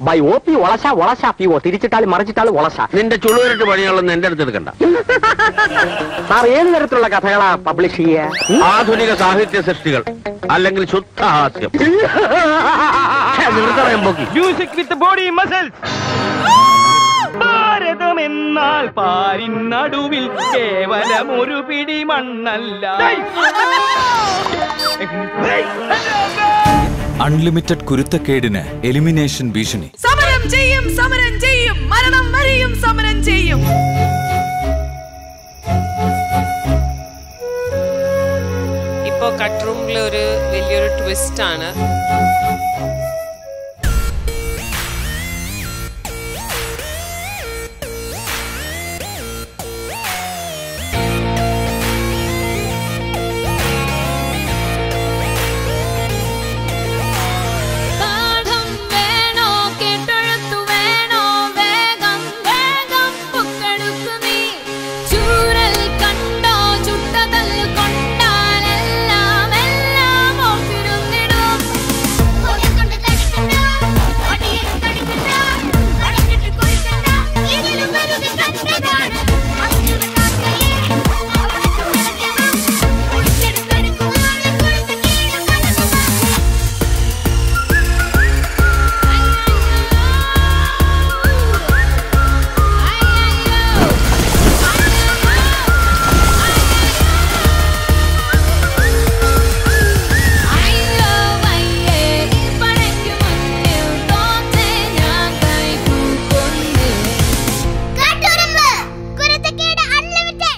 By O P Olassa Olassa P O തിരിച്ചിട്ടാലും മറിച്ചിട്ടാലും ഒളശ നിന്റെ ചുളുവരട്ട് പണികളൊന്നും എന്റെ അടുത്ത് എടുക്കണ്ട സാർ ഏത് തരത്തിലുള്ള കഥകളാ പബ്ലിഷ് ചെയ്യുക ആധുനിക സാഹിത്യ സൃഷ്ടികൾ അല്ലെങ്കിൽ ശുദ്ധ ഹാസ്യം ഛെ, നിർത്തണം പോക്കി മ്യൂസിക് വിത്ത് ബോഡി മസിൽസ് ഭാരതം എന്നാൽ പാരിൻ നടുവിൽ കേവലം ഒരു പിടി മണ്ണല്ല അൺലിമിറ്റഡ് കുരുത്തക്കേടിന് എലിമിനേഷൻ ഭീഷണി സമരം ചെയ്യും സമരം ചെയ്യും മരണം വരെയും സമരം ചെയ്യും ഇപ്പോ കട്ട് റൂമിൽ ഒരു വലിയൊരു ട്വിസ്റ്റ് ആണ് പാഠം വേണോ കേട്ടെഴുത്തു വേണോ വേഗം വേഗം പൊക്കെടുക്കുമീ ചൂരൽ കണ്ടോ ചുട്ടതൽ കൊണ്ടാലെല്ലാം എല്ലാം ഓർത്തിരുന്നിടും കൊടിക്കൊണ്ട് തടുക്കണ്ട കൊടിയിൽ തടുക്കണ്ട അടച്ചിട്ട് കൊഴുക്കണ്ട ഇതിലും വെറുതെ കണ്ടതാണ് അച്ഛനെ കാക്കയെ അവിടുത്തെ വിളക്കണം ഒഴിച്ചെടുത്തെടുക്കുവാണ് കൊഴുത്ത കീഴ കടന്നു അയ്യോ വയ്യേ ഈ പടയ്ക്ക് മുന്നിൽ തോറ്റേ ഞാൻ കൈകൂപ്പുന്നു Katturumbu Kuruthakkedu unlimited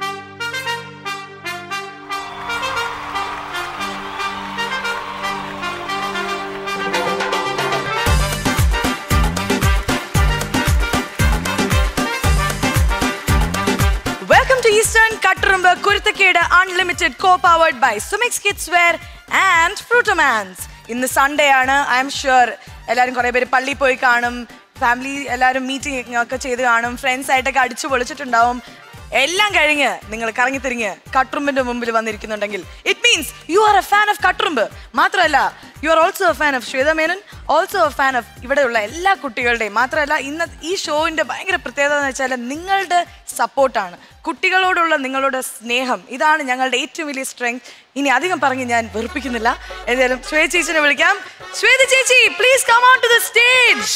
welcome to eastern Katturumbu Kuruthakkedu unlimited co powered by സുമിക്സ് kids wear and Frootomans ഇന്ന് സൺഡേ ആണ് ഐ എം ഷുവർ എല്ലാവരും കുറേ പേര് പള്ളിയിൽ പോയി കാണും ഫാമിലി എല്ലാവരും മീറ്റിംഗ് ഒക്കെ ചെയ്ത് കാണും ഫ്രണ്ട്സ് ആയിട്ടൊക്കെ അടിച്ചു പൊളിച്ചിട്ടുണ്ടാവും എല്ലാം കഴിഞ്ഞ് നിങ്ങൾ കറങ്ങി തിരിഞ്ഞ് കട്ടുറുമ്പിന്റെ മുമ്പിൽ വന്നിരിക്കുന്നുണ്ടെങ്കിൽ it means you are a fan of Katturumbu മാത്രമല്ല you are also a fan of Shwetha Menon also a fan of ഇവിടെയുള്ള എല്ലാ കുട്ടികളുടെയും മാത്രമല്ല ഇന്ന് ഈ ഷോവിന്റെ ഭയങ്കര പ്രത്യേകത എന്ന് വെച്ചാൽ നിങ്ങളുടെ സപ്പോർട്ടാണ് കുട്ടികളോടുള്ള നിങ്ങളുടെ സ്നേഹം ഇതാണ് ഞങ്ങളുടെ ഏറ്റവും വലിയ സ്ട്രെങ്ത് ഇനി അധികം പറഞ്ഞ് ഞാൻ വെറുപ്പിക്കുന്നില്ല ഏതായാലും ശ്വേത ചേച്ചിനെ വിളിക്കാം ശ്വേത ചേച്ചി please come on to the stage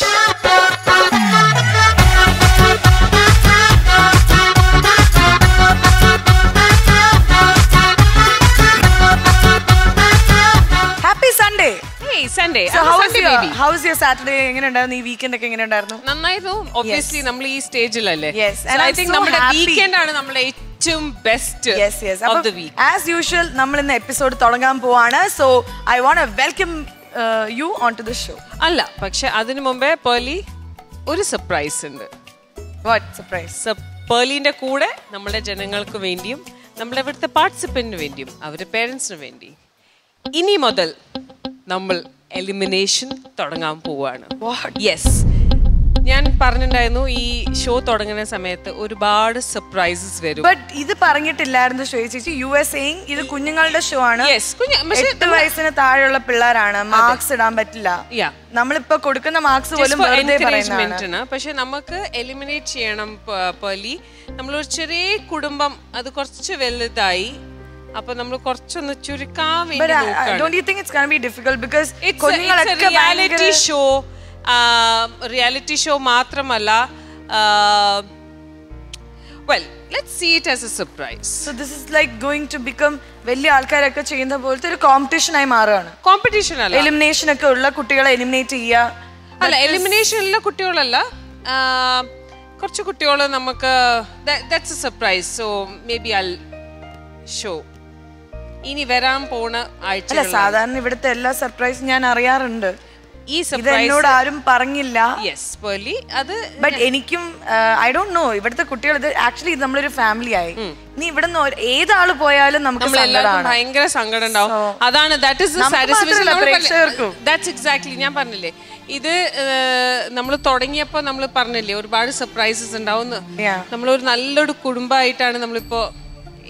happy Sunday Hey, Sunday. So I'm a how was Sunday your baby. how was your Saturday എങ്ങനെ ഉണ്ടായിരുന്നു ഈ വീക്കെൻഡ് ഒക്കെ എങ്ങനെ ഉണ്ടായിരുന്നു നന്നായിരുന്നു ഒബ്വിയസ്ലി നമ്മൾ ഈ സ്റ്റേജിലല്ലേ Yes, and I I'm think so നമ്മുടെ happy. വീക്കെൻഡ് ആണ് നമ്മുടെ ഏറ്റവും best yes yes of the week as usual നമ്മൾ ഇന്ന് എപ്പിസോഡ് തുടങ്ങാൻ പോവാണ് so I want welcome you on to the show അല്ല പക്ഷെ അതിനു മുമ്പേ പേർലി ഒരു സർപ്രൈസ് ഉണ്ട് വാട്ട് സർപ്രൈസ് പേർലിന്റെ കൂടെ നമ്മുടെ ജനങ്ങൾക്ക് വേണ്ടിയും നമ്മുടെ ഇവിടുത്തെ പാർട്ടിസിപ്പന്റിന് വേണ്ടിയും അവരുടെ പേരൻസിന് വേണ്ടി ഇനി മുതൽ നമ്മൾ എലിമിനേഷൻ തുടങ്ങാൻ പോവാണ് യെസ് ഞാൻ പറഞ്ഞിട്ടുണ്ടായിരുന്നു ഈ ഷോ തുടങ്ങുന്ന സമയത്ത് ഒരുപാട് സർപ്രൈസസ് വരും ബട്ട് ഇത് പറഞ്ഞിട്ടില്ലായിരുന്നു ശ്വേത ചേച്ചി യു എസ് എയും ഇത് കുഞ്ഞുങ്ങളുടെ ഷോ ആണ് Yes, കുഞ്ഞ്- പക്ഷേ എട്ട് വയസ്സിന് താഴെയുള്ള പിള്ളേരാണ് മാർക്സ് ഇടാൻ പറ്റില്ല Yeah. നമ്മളിപ്പോ കൊടുക്കുന്ന മാർക്സ് പോലും വെറുതെ പറയുന്നതാണ് എൻകറേജ്മെന്റിന് പക്ഷെ നമുക്ക് എലിമിനേറ്റ് ചെയ്യണം പ- പേർലി നമ്മളൊരു ചെറിയ കുടുംബം അത് കുറച്ച് വലുതായി അപ്പൊ നമ്മൾ കുറച്ചൊന്ന് ചുരുക്കാൻ But വേണ്ടി I- I- don't you think it's gonna be difficult because reality കുഞ്ഞുങ്ങളൊക്കെ റിയാലിറ്റി ഭയങ്കര- ഷോ റിയാലിറ്റി ഷോ മാത്രമല്ല well let see it as a surprise So this is like going to become വലിയ ആൾക്കാരൊക്കെ ചെയ്യുന്ന പോലത്തെ ഒരു കോമ്പറ്റീഷൻ ആയി മാറുകയാണ് കോമ്പറ്റീഷൻ അല്ല എലിമിനേഷൻ ഒക്കെ ഉള്ള കുട്ടികളെ എലിമിനേറ്റ് ചെയ്യുക അല്ല എലിമിനേഷനിലെ കുട്ടികളല്ല ആ, കുറച്ച് കുട്ടികൾ നമുക്ക് that's a surprise so maybe I show ഇനി വരാൻ പോണ അല്ല ആഴ്ച സാധാരണ ഇവിടുത്തെ എല്ലാ സർപ്രൈസും ഞാൻ അറിയാറുണ്ട് ഈ ഇത് സർപ്രൈസ് എന്നോട് ആരും പറഞ്ഞില്ല യെസ് പേർലി അത് ബട്ട് എനിക്കും ഐ ഡോണ്ട് നോ ഇവിടുത്തെ കുട്ടികൾ ഇത് ആക്ച്വലി ഇത് നമ്മളൊരു ഫാമിലി ആയി ഇനി ഇവിടുന്ന് ഒരു- ഏതാള് പോയാലും നമുക്ക് നമ്മളെല്ലാവർക്കും സങ്കടമാണ് ഭയങ്കര സങ്കടം ഉണ്ടാവും So, അതാണ് ദാറ്റ് ഇസ് നമുക്ക് മാത്രമല്ല, പ്രേക്ഷകർക്കും. ദാറ്റ്സ് എക്സാക്ട്ലി ഞാൻ പറഞ്ഞില്ലേ ഇത് നമ്മൾ തുടങ്ങിയപ്പോൾ നമ്മൾ പറഞ്ഞില്ലേ ഒരുപാട് സർപ്രൈസസ് ഉണ്ടാവും Yeah. നമ്മളൊരു നല്ലൊരു കുടുംബമായിട്ടാണ് നമ്മളിപ്പോ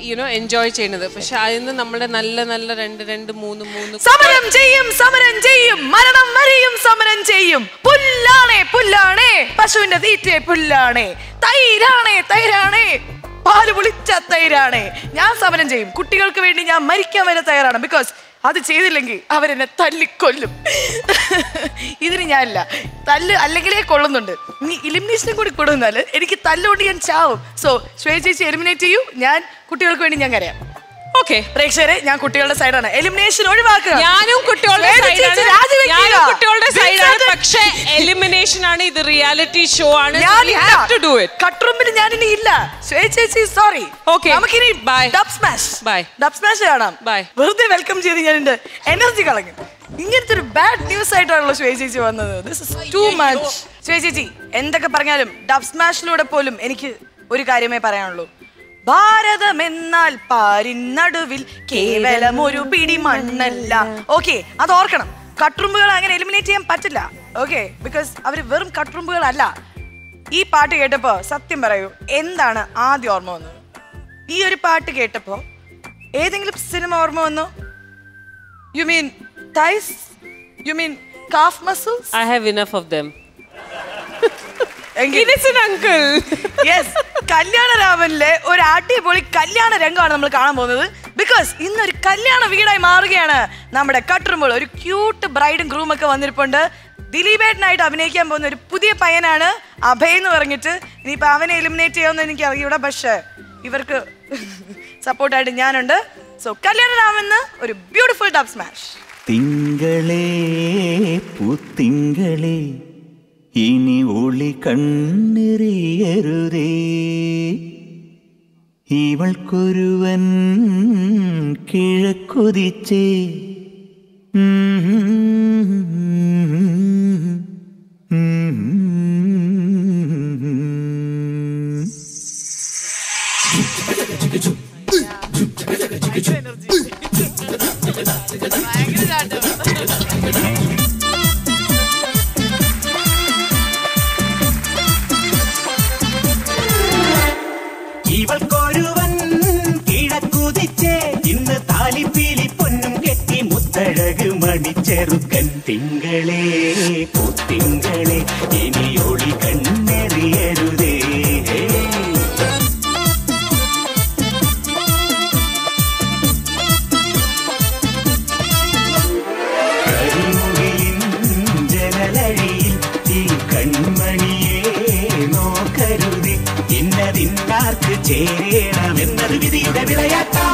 യുനോ എൻജോയ് ചെയ്യുന്നത് പക്ഷെ അതിന് നമ്മുടെ നല്ല നല്ല രണ്ട് രണ്ട് മൂന്ന് മൂന്ന് സമരം ചെയ്യും സമരം ചെയ്യും മരണം വരെയും സമരം ചെയ്യും പുല്ലാണേ പുല്ലാണേ പശുവിന്റെ തീറ്റേ പുല്ലാണേ തൈരാണേ തൈരാണേ പാല് പുളിച്ച തൈരാണേ ഞാൻ സമരം ചെയ്യും കുട്ടികൾക്ക് വേണ്ടി ഞാൻ മരിക്കാൻ വരെ തയ്യാറാണ് ബിക്കോസ് അത് ചെയ്തില്ലെങ്കിൽ അവരെന്നെ തല്ലിക്കൊല്ലും ഇതിന് ഞാനില്ല തല്ല് അല്ലെങ്കിലേ കൊള്ളുന്നുണ്ട് ഇനി ഇലിമിനേഷനും കൂടി കൊടുക്കുന്നാല് എനിക്ക് തല്ലുകൊണ്ട് ഞാൻ ചാവും സോ ശ്വേത ചേച്ചി എലിമിനേറ്റ് ചെയ്യൂ ഞാൻ കുട്ടികൾക്ക് വേണ്ടി ഞാൻ കരയാം ഓക്കെ പ്രേക്ഷകരെ ഞാൻ കുട്ടികളുടെ സൈഡാണ് എലിമിനേഷൻ ഒഴിവാക്കുക ഞാനും കുട്ടികളുടെ ശ്വേത ചേച്ചി സൈഡാണ് രാജിവെക്കുക. ഞാനും കുട്ടികളുടെ This സൈഡാണ് is a- പക്ഷെ എലിമിനേഷൻ ആണ് ഇത് റിയാലിറ്റി ഷോ ആണ് ഞാനില്ല. ടു ഡു ഇറ്റ് കട്ട്റൂമിൽ ഞാനിനി ഇല്ല ശ്വേത ചേച്ചി സോറി Okay. നമുക്കിനി Bye. Dubsmash Bye. Dubsmash കാണാം Bye. വെറുതെ വെൽക്കം ചെയ്ത് ഞാൻ എന്റെ എനർജി കളഞ്ഞു ഇങ്ങനത്തെ ഒരു ബാഡ് ന്യൂസ് ആയിട്ടാണല്ലോ ശ്വേത ചേച്ചി വന്നത് this is too much Shwetha ചേച്ചി എന്തൊക്കെ പറഞ്ഞാലും ഡബ് സ്മാഷിലൂടെ പോലും എനിക്ക് ഒരു കാര്യമേ പറയാനുള്ളൂ ഭാരതം എന്നാൽ പാരിനടുവിൽ കേവലം ഒരു പിടി മണ്ണല്ല ഓക്കെ അത് ഓർക്കണം കട്ടുറുമ്പുകൾ അങ്ങനെ എലിമിനേറ്റ് ചെയ്യാൻ പറ്റില്ല ഓക്കെ ബിക്കോസ് അവർ വെറും കട്ടുറുമ്പുകളല്ല ഈ പാട്ട് കേട്ടപ്പോ സത്യം പറയൂ എന്താണ് ആദ്യം ഓർമ്മ വന്നത് ഈ ഒരു പാട്ട് കേട്ടപ്പോ ഏതെങ്കിലും സിനിമ ഓർമ്മ വന്നോ you mean thighs you mean calf muscles I have enough of them എങ്കിൽ ഇന്നസെന്റ് അങ്കിൾ യെസ് കല്യാണരാമനിലെ ഒരു അടിപൊളി കല്യാണ രംഗമാണ് നമ്മൾ കാണാൻ പോകുന്നത് ബിക്കോസ് ഇന്നൊരു കല്യാണ വീടായി മാറുകയാണ് നമ്മുടെ കട്ടുറുമ്പോൾ ഒരു ക്യൂട്ട് ബ്രൈഡും ഗ്രൂം ഒക്കെ വന്നിരിപ്പുണ്ട് ദിലീപേട്ടനായിട്ട് അഭിനയിക്കാൻ പോകുന്ന ഒരു പുതിയ പയ്യനാണ് അഭയ് എന്ന് പറഞ്ഞിട്ട് ഇനിയിപ്പോ അവനെ എലിമിനേറ്റ് ചെയ്യുമെന്ന് എനിക്ക് അറിയൂടാ പക്ഷേ ഇവർക്ക് സപ്പോർട്ടായിട്ട് ഞാനുണ്ട് സോ കല്യാണരാമെന്ന് ഒരു ബ്യൂട്ടിഫുൾ ഡബ് സ്മാഷ് തിങ്കളേ പൂത്തിങ്കളേ ഇനി ഒളി കണ്ണെറിയരുതേ ഇവൾക്കൊരുവൻ കിഴക്കുതിച്ചേ ഇവൾക്കൊരുവൻ കിഴക്കുതിച്ചേ ഇന്ന് താലിപ്പീലി പൊന്നും കെട്ടി മുത്തഴക് മണിച്ചെറുക്കൻ തിങ്കളേ പൂത്തിങ്കളേ ഇനി ഒളി കണ്ണെറിയരുതേ കരിമുകിലിൻ ജനലഴിയിൽ ഈ കൺമണിയെ നോക്കരുതേ ഇന്നതിന്നാർക്ക് ചേരണമെന്നത് വിധിയുടെ വിളയാട്ടം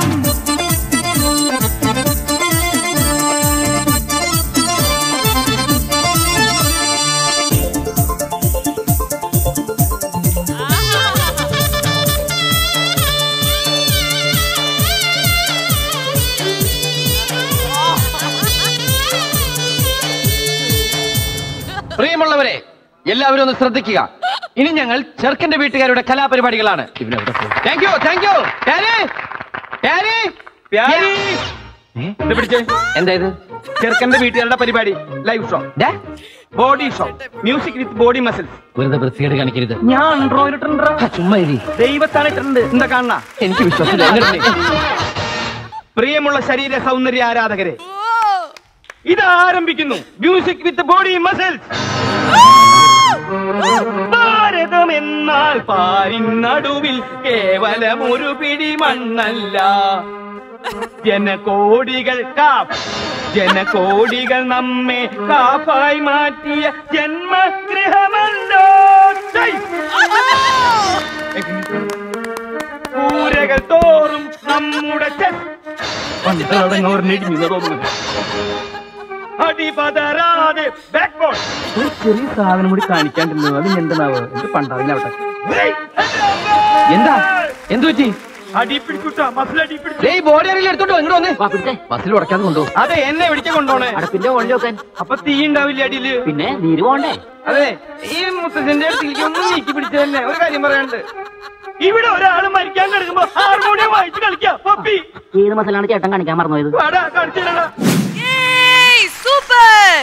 പ്രിയമുള്ളവരെ എല്ലാവരും ഒന്ന് ശ്രദ്ധിക്കുക ഇനി ഞങ്ങൾ ചെറുക്കന്റെ വീട്ടുകാരുടെ കലാപരിപാടികളാണ് താങ്ക് യു താങ്ക് യു എന്താ ഇത് ചെറുക്കന്റെ വീട്ടുകാരുടെ പരിപാടി live show body show music with body muscles വെറുതെ വൃത്തികേട് കാണിക്കരുത് ഞാൻ ഇട്ടിട്ടുണ്ട് ചുമ്മാ ഇരി. ദൈവത്താണ് ഇട്ടിട്ടുണ്ട് എന്താ കാണണ എനിക്ക് വിശ്വാസമില്ല എങ്ങനെ? പ്രിയമുള്ള ശരീര സൗന്ദര്യ ആരാധകരെ ഇത് ആരംഭിക്കുന്നു മ്യൂസിക് വിത്ത് ബോഡി മസിൽസ് ഭാരതം എന്നാൽ പാരിനടുവിൽ കേവലം ഒരു പിടി മണ്ണല്ല ജനകോടികൾ കാപ്പ് ജനകോടികൾ നമ്മെ കാപ്പായി മാറ്റിയ ജന്മഗൃഹമല്ലോ ഛൈ! കൂരകൾ തോറും നമ്മുടെ ചെസ് അടിപതരാതെ ബാക്ക്ബോൺ ഒരു ചെറിയ സാധനം കൂടി കാണിക്കാണ്ടിരുന്നു അത് എന്താണാവ് എന്ത് പണ്ടാവില്ലാവട്ടെ എന്താ എന്തു പറ്റി അടിപ്പിടിച്ചുട്ടാ മസിൽ അടിപ്പിടിച്ചു ഡേയ് ബോഡി അറിയില്ല എടുത്തോട്ടോ ഇങ്ങോട്ട് വന്നേ പിടിച്ചേ ബസ്സിൽ ഉടക്കാതെ കൊണ്ടു അതെ എന്നെ പിടിക്കാൻ കൊണ്ടോണേ അടുപ്പിന്റെ ഓൺ നോക്കാൻ അപ്പൊ തീ ഉണ്ടാവില്ല അടിയില് പിന്നെ നീര് പോണ്ടേ അതെ ഈ മുത്തച്ഛന്റെ അടുത്തേക്ക് ഒന്ന് നീക്കി പിടിച്ചു തന്നെ ഒരു കാര്യം പറയാനുണ്ട് ഇവിടെ ഒരാള് മരിക്കാൻ കിടക്കുമ്പോ ഹാർമോണിയം വായിച്ച് കളിക്കാം പപ്പി ഏത് മസലാണ് ചേട്ടൻ കാണിക്കാൻ മറന്നുപോയത് വാടാ കാണിച്ചില്ലടാ സൂപ്പർ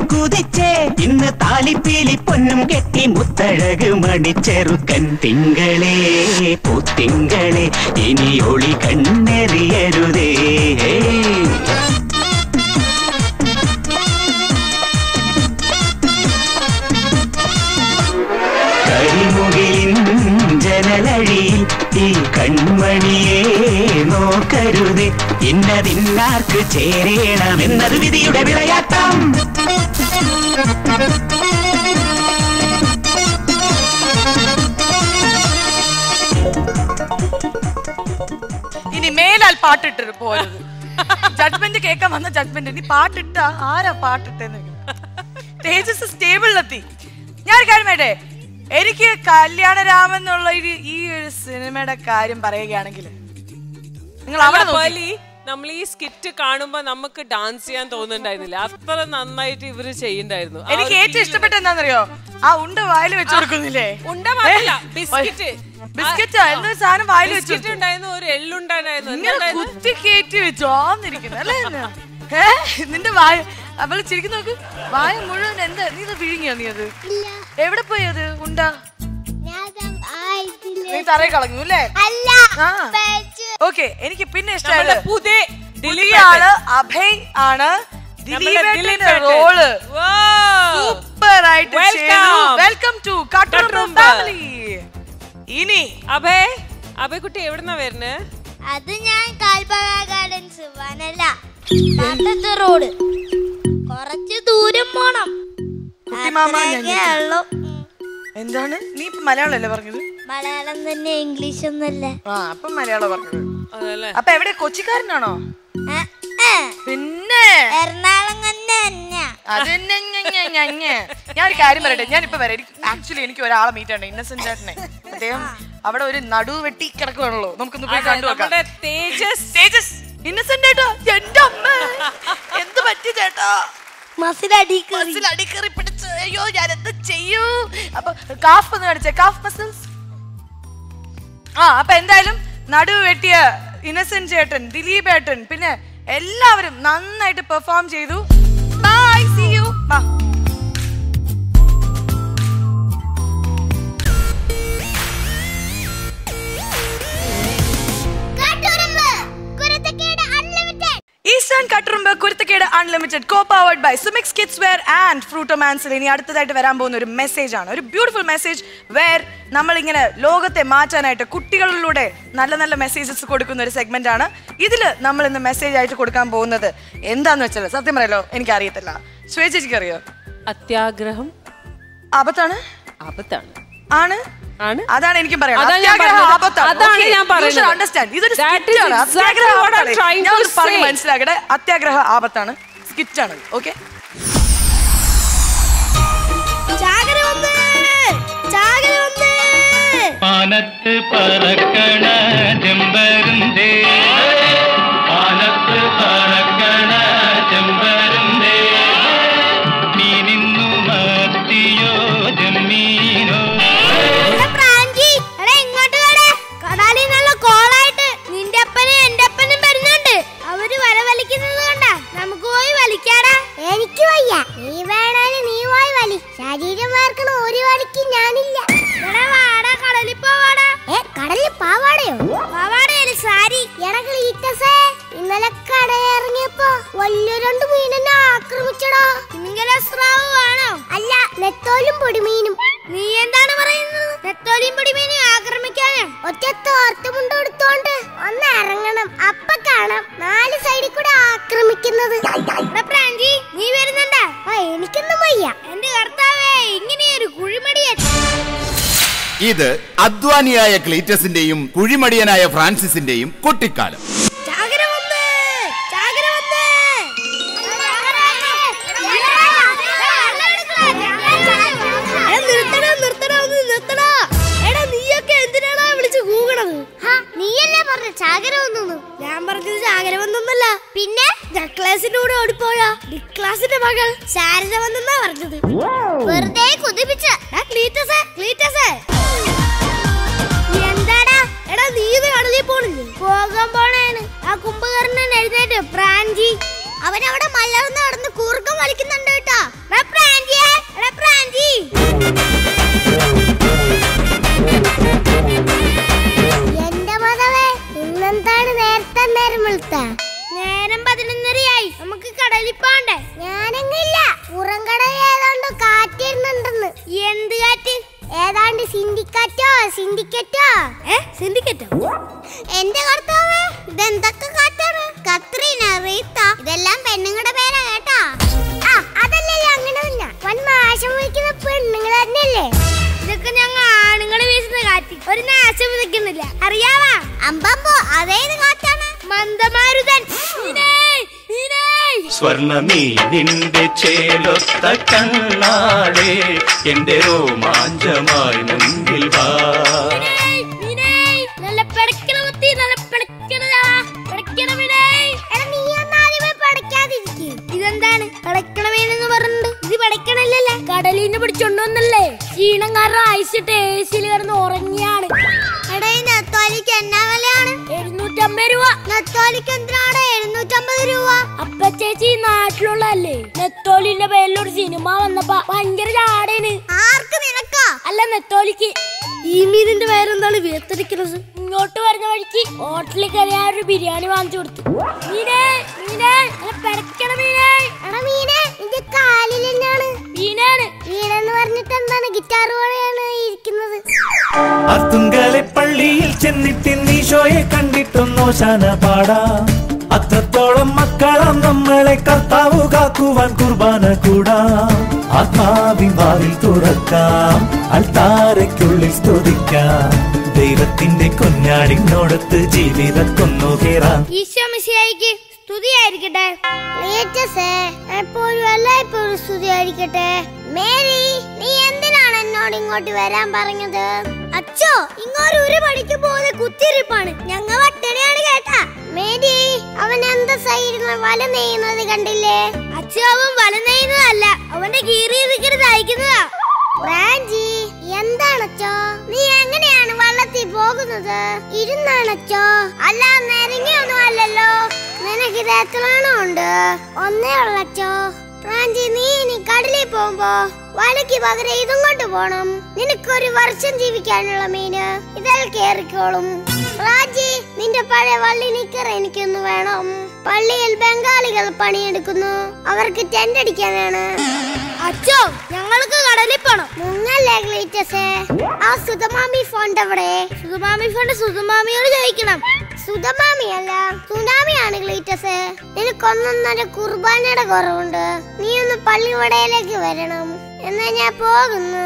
കുതിച്ചേ ഇന്ന് താലിപ്പീലി പൊന്നും കെട്ടി മുത്തഴക് മണിച്ചെറുക്കൻ തിങ്കളേ പൂത്തിങ്കളെ ഇനി ഒളി കണ്ണെറിയരുതേ കരിമുകിലിൻ ജനലഴിയിൽ ഈ കൺമണിയെ നോക്കരുത് ഇന്നതിന്നാർക്ക് ചേരേണമെന്നത് വിധിയുടെ വിളയാട്ടം ഇനി മേലാൽ പാട്ടിട്ട് പോരുത് ജഡ്ജ്മെന്റ് കേൾക്കാൻ വന്ന ജഡ്ജ്മെന്റ് ഇനി പാട്ടിട്ട ആരാ പാട്ടിട്ടെന്ന് തേജസ് സ്റ്റേബിളിലെത്തി ഞാൻ ഒരു കാര്യം വേണ്ടേ എനിക്ക് കല്യാണരാമൻ എന്നുള്ള ഒരു ഈ ഒരു സിനിമയുടെ കാര്യം പറയുകയാണെങ്കിൽ നിങ്ങൾ അവിടെ നോക്കി. പേർലി നമ്മൾ ഈ സ്കിറ്റ് കാണുമ്പോ നമുക്ക് ഡാൻസ് ചെയ്യാൻ തോന്നുന്നുണ്ടായിരുന്നില്ല അത്ര നന്നായിട്ട് ഇവര് ചെയ്യുന്നുണ്ടായിരുന്നു ആ എനിക്ക് ഒരു ഏറ്റവും feel ഇഷ്ടപ്പെട്ട എന്താണെന്നറിയോ ആ ഉണ്ട വായിൽ വെച്ച് കൊടുക്കുന്നില്ലേ ഉണ്ട മാത്രല്ല ബിസ്ക്കറ്റ് ബിസ്ക്കറ്റ് എന്തോ ഒരു സാധനം വായിൽ വെച്ച് ബിസ്ക്കറ്റ് ഉണ്ടായിരുന്നു ഒരു എള്ളുണ്ടായിരുന്നു ഇങ്ങനെ കുത്തി കയറ്റി വെച്ചോന്നിരിക്കുന്നു അല്ലേ എന്നെ? ഏ? നിന്റെ വായ അവള് ചിരിക്കും നോക്ക് വായ മുഴുവൻ എന്താ നീ ഇത് വിഴുങ്ങിയോ നീ അത് എവിടെ പോയി അത് ഉണ്ട നീ തറയിൽ കളഞ്ഞു അല്ലേ അല്ല ആ. പേച്ച്. ഓക്കെ എനിക്ക് പിന്നെ നമ്മുടെ ഇഷ്ടമായത് പുതിയ പുതിയ ആള് അഭയ് ആണ് ദിലീപേട്ടന്റെ റോള് സൂപ്പർ ആയിട്ട് Welcome. Welcome to Katturumbu Katturumbu. Family ഇനി അഭയ് അഭയ് കുട്ടി എവിടുന്നാ വരുന്നേ അത് ഞാൻ കാൽബാഗ ഗാർഡൻസ് വനല്ല പണ്ടത്തെ റോഡ് കുറച്ച് ദൂരം പോണം കുട്ടിമാമ ഞാൻ അത്രയൊക്കെ ഉള്ളൂ. ഉം. എന്താണ് നീ ഇപ്പൊ മലയാളമല്ലേ പറഞ്ഞത് മലയാളം തന്നെ ഇംഗ്ലീഷ് ഒന്നല്ല ആ അപ്പൊ മലയാളം പറഞ്ഞത് അതല്ലേ അപ്പൊ എവിടെ കൊച്ചിക്കാരനാണോ പിന്നെ എറണാകുളം തന്നെ തന്നെയാ അത് തന്നെ ഞ, ഞ, ഞ, ഞ. ഞാൻ ഒരു കാര്യം പറയട്ടെ ഞാൻ ഇപ്പൊ വരാം ആക്ച്വലി എനിക്ക് ഒരാളെ മീറ്റ് ഉണ്ട് ഇന്നസെന്റ് ചേട്ടനെ അദ്ദേഹം അവിടെ ഒരു നടു വെട്ടി കിടക്കുവാണല്ലോ നമുക്കൊന്ന് പോയി അതെ, കണ്ടു നോക്കാം നമ്മുടെ തേജസ് തേജസ് ഇന്നസെന്റ് ചേട്ടാ എന്റെ അമ്മ എന്ത് പറ്റി ചേട്ടാ മസിലടി മസിൽ അടിക്കറി പിടിച്ച് അയ്യോ ഞാൻ എന്ത് ചെയ്യൂ അപ്പൊ കാഫ് ഒന്ന് കാണിച്ചേ കാഫ് മസിൽസ് ആ അപ്പൊ എന്തായാലും നടുവ് വെട്ടിയ ഇന്നസെന്റ് ചേട്ടൻ ദിലീപ് ഏട്ടൻ പിന്നെ എല്ലാവരും നന്നായിട്ട് പെർഫോം ചെയ്തു ബൈ സി യു ബാ കാട്ടുറുമ്പ് Kuruthakkedu unlimited eastern Katturumbu Kuruthakkedu unlimited co powered by സുമിക്സ് kids wear and ഫ്രൂട്ടോമാൻസിൽ ഇനി അടുത്തതായിട്ട് വരാൻ പോകുന്ന ഒരു മെസ്സേജ് ആണ് ഒരു ബ്യൂട്ടിഫുൾ മെസ്സേജ് വെയർ നമ്മളിങ്ങനെ ലോകത്തെ മാറ്റാനായിട്ട് കുട്ടികളിലൂടെ നല്ല നല്ല മെസ്സേജസ് കൊടുക്കുന്ന ഒരു സെഗ്മെന്റ് ആണ് ഇതിൽ നമ്മൾ ഇന്ന് മെസ്സേജ് ആയിട്ട് കൊടുക്കാൻ പോകുന്നത് എന്താന്ന് വെച്ചാൽ സത്യം പറയല്ലോ എനിക്ക് അറിയത്തില്ല ശ്വേചിക്ക് അറിയോ അത്യാഗ്രഹം ആപത്താണ് ആപത്താണ് ആണ് ആണ് അതാണ് എനിക്ക് അതാ ഞാൻ പറഞ്ഞത്. അതാണ് ഞാൻ പറയുന്നത്. അണ്ടർസ്റ്റാൻഡ് ഇതൊരു That skit is ആണ്. exactly അത്യാഗ്രഹ what I'm ആപത്താണ്. trying ഞാൻ to ഒന്ന് പറഞ്ഞ് say. മനസ്സിലാക്കട്ടെ അത്യാഗ്രഹ ആപത്താണ് സ്കിറ്റ് ആണ് ഓക്കെ ചാകര വന്ന് ചാകര വന്ന് പാനത്ത് പറക്കണ ചെമ്പരുന്തേ പാനത്ത് പറക്കണ ചെമ്പരുന്തേ നീ നിന്നു മത്തിയോ ജമ്മീനോ എടാ പ്രാഞ്ചി, എടാ ഇങ്ങോട്ട് വാടാ. കടാലിൽ നല്ല കോളായിട്ട് നിന്റെ അപ്പനും എന്റെ അപ്പനും വരുന്നുണ്ട് അവര് വല വലിക്കുന്നത് കണ്ടാ നമുക്ക് പോയി വലിക്കാടാ എനിക്ക് വയ്യ നീ വേണേലും നീ പോയി വലി ശരീരം വേർക്കണ ഒരു വലിക്ക് ഞാനില്ല എടാ വാടാ കടലിൽ പോവാടാ ഏ കടലിൽ പാവാടയോ പാവാടയല്ല സാരി എടാ ക്ലീറ്റസേ ഇന്നലെ കടയിറങ്ങിയപ്പോ വലിയ രണ്ട് മീനെന്നെ ആക്രമിച്ചടാ തിമിംഗല സ്രാവ് ആണോ അല്ല നെത്തോലും പൊടിമീനും നീ എന്താണ് പറയുന്നത് നെത്തോലിയും പൊടിമീനും ആക്രമിക്കാന് ഒറ്റ തോർത്തുമുണ്ട് എടുത്തോണ്ട് ഒന്ന് ഇറങ്ങണം അപ്പ കാണാം നാല് സൈഡിൽ കൂടെ ആക്രമിക്കുന്നത് എടാ പ്രാഞ്ചി നീ വരുന്നുണ്ടാ ആ എനിക്കൊന്നും വയ്യ എന്റെ കർത്താവേ ഇങ്ങനെയൊരു കുഴിമടിയൻ ഇത് അധ്വാനിയായ ക്ലീറ്റസിന്റെയും കുഴിമടിയനായ ഫ്രാൻസിസിന്റെയും കുട്ടിക്കാലം ചാകര വന്ന് ചാകര വന്ന് നിർത്തണോ നിർത്തണോ ഒന്ന് നിർത്തണോ എടാ നീയൊക്കെ എന്തിനാണോ വിളിച്ച് കൂകണത് നീയല്ലേ പറഞ്ഞ ചാകര വന്നു ഞാൻ പറഞ്ഞത് ചാകര വന്നൊന്നല്ല പിന്നെ ക്ലാസിന്റെ കൂടെ ഓടിപ്പോയാ ക്ലാസിന്റെ മകൾ ശാരദ വന്നെന്നാ പറഞ്ഞത് വെറുതെ കുതിപ്പിച്ച ക്ലീറ്റസേ ക്ലീറ്റസേ എന്താടാ എടാ നീ ഇത് കടലിൽ പോണില്ലേ പോകാൻ പോണേന് ആ കുംഭകർണൻ എഴുന്നേറ്റ് പ്രാഞ്ചി അവൻ അവിടെ മലർന്ന് നടന്ന് കൂർക്കം വലിക്കുന്നുണ്ട് കേട്ടോ പ്രാഞ്ചിയെ എടാ പ്രാഞ്ചി എന്റെ മതവേ ഇന്നെന്താണ് നേരത്തെ നേരം വെളുത്ത നേരം പതിനൊന്നരയായി നമുക്ക് കടലിൽ പോണ്ടേ ഞാനെങ്കില്ല പുറംകടലിൽ ഏതാണ്ട് കാറ്റിരുന്നുണ്ടെന്ന് എന്ത് കാറ്റ് ഏതാണ്ട് സിൻഡിക്കാറ്റോ സിൻഡിക്കറ്റോ ഏ സിൻഡിക്കറ്റോ എന്റെ കർത്താവേ ഇതെന്തൊക്കെ കാറ്റാണ് കത്രീന റീത്ത ഇതെല്ലാം പെണ്ണുങ്ങളുടെ പേരാ കേട്ടാ ആ അതല്ലല്ലോ അങ്ങനെ തന്നെ വൻ നാശം വിളിക്കുന്ന പെണ്ണുങ്ങൾ തന്നെയല്ലേ ഇതൊക്കെ ഞങ്ങൾ ആണുങ്ങൾ വീശുന്ന കാറ്റ് ഒരു നാശം വിതയ്ക്കുന്നില്ല അറിയാവാ അമ്പമ്പോ അതേത് കാറ്റാണ് മന്ദമാരുതൻ മീനേ, മീനേ. സ്വർണമീനിന്റെ ചേലൊത്ത കണ്ണാളെ എന്റെ രോമാഞ്ചമായി മുൻപിൽ വാ മീനേ, മീനേ. നല്ല പിടയ്ക്കണ കുത്തി, നല്ല പിടയ്ക്കണതാ. പിടയ്ക്കണ മീനേ. എടാ, നീ ഒന്ന് ആദ്യമേ പിടയ്ക്കാതിരിക്ക്. ഇതെന്താണ് പിടയ്ക്കണ മീനെന്ന് പറഞ്ഞിട്ട് ഇത് പിടയ്ക്കണല്ലേ കടലിന്ന് പിടിച്ചോണ്ടോന്നല്ലേ ക്ഷീണം കാരണം അയച്ചിട്ട് ഏസിൽ കിടന്ന് ഉറങ്ങിയാണ് എടാ ഈ നെത്തോലിക്ക് എന്നാ വിലയാണ് എഴുന്നൂറ്റമ്പത് രൂപ നെത്തോലിക്ക് എന്തിനാണ് എഴുന്നൂറ്റമ്പത് രൂപ അപ്പ ചേച്ചി നാട്ടിലുള്ളതല്ലേ നെത്തോലിന്റെ പേരിലൊരു സിനിമ വന്നപ്പോ ഭയങ്കര ചാടേന് ആർക്ക് നിനക്കാ അല്ല നെത്തോലിക്ക് ഈ മീനിന്റെ പേരെന്താണ് വീർത്തിരിക്കുന്നത് ഇങ്ങോട്ട് വരുന്ന വഴിക്ക് ഹോട്ടലിൽ കയറി ആ ഒരു ബിരിയാണി വാങ്ങിച്ചു കൊടുത്തു മീനേ മീനേ അല്ല പിടയ്ക്കണ മീനേ എടാ മീനേ നിന്റെ കാലിൽ തന്നെയാണ് മീനാണ് മീനെന്ന് പറഞ്ഞിട്ട് എന്താണ് ഗിറ്റാർ പോലെയാണ് ഇരിക്കുന്നത് അത്തുങ്കലെ പള്ളിയിൽ ചെന്നിട്ട് നീശോയെ കണ്ടിട്ടൊന്നോ ശാന പാടാ അത്രത്തോളം മക്കളാം നമ്മളെ കർത്താവ് കാക്കുവാൻ കുർബാന കൂടാ ആത്മാവിൻ വാതിൽ തുറക്കാം അൽത്താരയ്ക്കുള്ളിൽ സ്തുതിക്കാം ദൈവത്തിന്റെ കുഞ്ഞാടിനോടത്ത് ജീവിതക്കൊന്നു കേറാം ഈശോ മിശിഹായിക്ക് സ്തുതിയായിരിക്കട്ടെ ലേറ്റസേ എപ്പോഴും എല്ലായ്പ്പോഴും സ്തുതിയായിരിക്കട്ടെ മേരി നീ എന്തിനാണ് എന്നോട് ഇങ്ങോട്ട് വരാൻ പറഞ്ഞത് അച്ഛോ ഇങ്ങോട്ട് ഒരു പണിക്ക് പോലെ കുത്തിരിപ്പാണ് ഞങ്ങ വട്ടനെയാണ് കേട്ടാ മേരി അവൻ എന്താ സൈഡിൽ വല നെയ്യുന്നത് കണ്ടില്ലേ അച്ഛോ അവൻ വല നെയ്യുന്നതല്ല അവന്റെ കീറിയിരിക്കരുത് അയക്കുന്നതാ റാഞ്ചി എന്താണച്ചോ നീ എങ്ങനെയാണ് വള്ളത്തിൽ പോകുന്നത് ഇരുന്നാണച്ചോ അല്ല നിരങ്ങിയൊന്നും അല്ലല്ലോ നിനക്ക് ഇത് എത്രയാണോ ഉണ്ട് ഒന്നേ ഉള്ളച്ചോ റാഞ്ചി നീ ഇനി കടലിൽ പോകുമ്പോ വലയ്ക്ക് പകരം ഇതും കൊണ്ട് പോണം നിനക്കൊരു വർഷം ജീവിക്കാനുള്ള മീന് ഇതിൽ കേറിക്കോളും റാജി നിന്റെ പഴയ വള്ളി നിക്കർ എനിക്കൊന്ന് വേണം പള്ളിയിൽ ബംഗാളികൾ പണിയെടുക്കുന്നു അവർക്ക് ടെന്റ് അടിക്കാനാണ് അച്ഛോ ഞങ്ങൾക്ക് കടലിൽ പോണം മുങ്ങല്ലേ ഗ്ലീറ്റസേ ആ സുധമാമി ഫോണ്ട് എവിടെ സുധമാമി ഫോണ്ട് സുധമാമിയോട് ചോദിക്കണം സുധമാമി അല്ല സുനാമിയാണ് ഗ്ലീറ്റസേ നിനക്കൊന്നൊന്നര കുർബാനയുടെ കുറവുണ്ട് നീ ഒന്ന് പള്ളിവടയിലേക്ക് വരണം എന്നാ ഞാൻ പോകുന്നു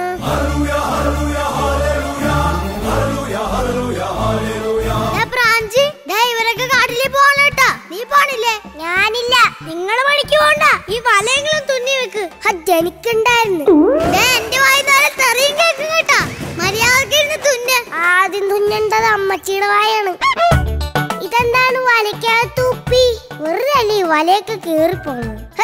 ദാ പ്രാഞ്ചി, ദാ ഇവരൊക്കെ കാട്ടിലേക്ക് പോകണം കേട്ടാ. നീ പോണില്ലേ ഞാനില്ല നിങ്ങള് പണിക്ക് പോണ്ട ഈ വലയെങ്കിലും തുന്നി വെക്ക് ഹജ്ജ് എനിക്കുണ്ടായിരുന്നു ദേ, എന്റെ വായുന്നാലെ തെറിയും കേക്ക് കേട്ടാ മര്യാദക്ക് ഇരുന്ന് തുന്ന ആദ്യം തുന്നേണ്ടത് അമ്മച്ചിയുടെ വായാണ് ഇതെന്താണ് വലയ്ക്കകത്ത് ഉപ്പി വെറുതെ അല്ലേ ഈ വലയൊക്കെ കേറി പോകുന്നത് ഹൈ.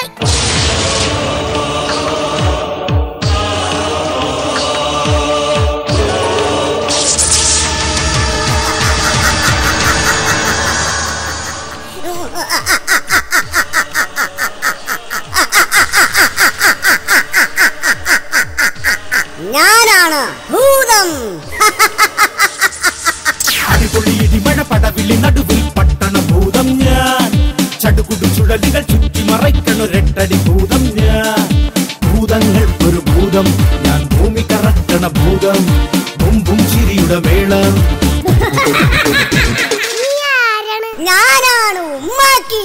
ഞാനാണ് ഭൂതം അടിപൊളി ഇടിമഴ പടവിളി നടുവിൽ പട്ടണ ഭൂതം ഞാൻ ചടുകുടു ചുഴലികൾ ചുറ്റി മറയ്ക്കണൊരെട്ടടി ഭൂതം ഞാൻ ഭൂതങ്ങൾക്കൊരു ഭൂതം ഞാൻ ഭൂമി കറക്കണ ഭൂതം ബുംബും ചിരിയുടെ മേളം ഞാനാണ് ഉമ്മാക്കി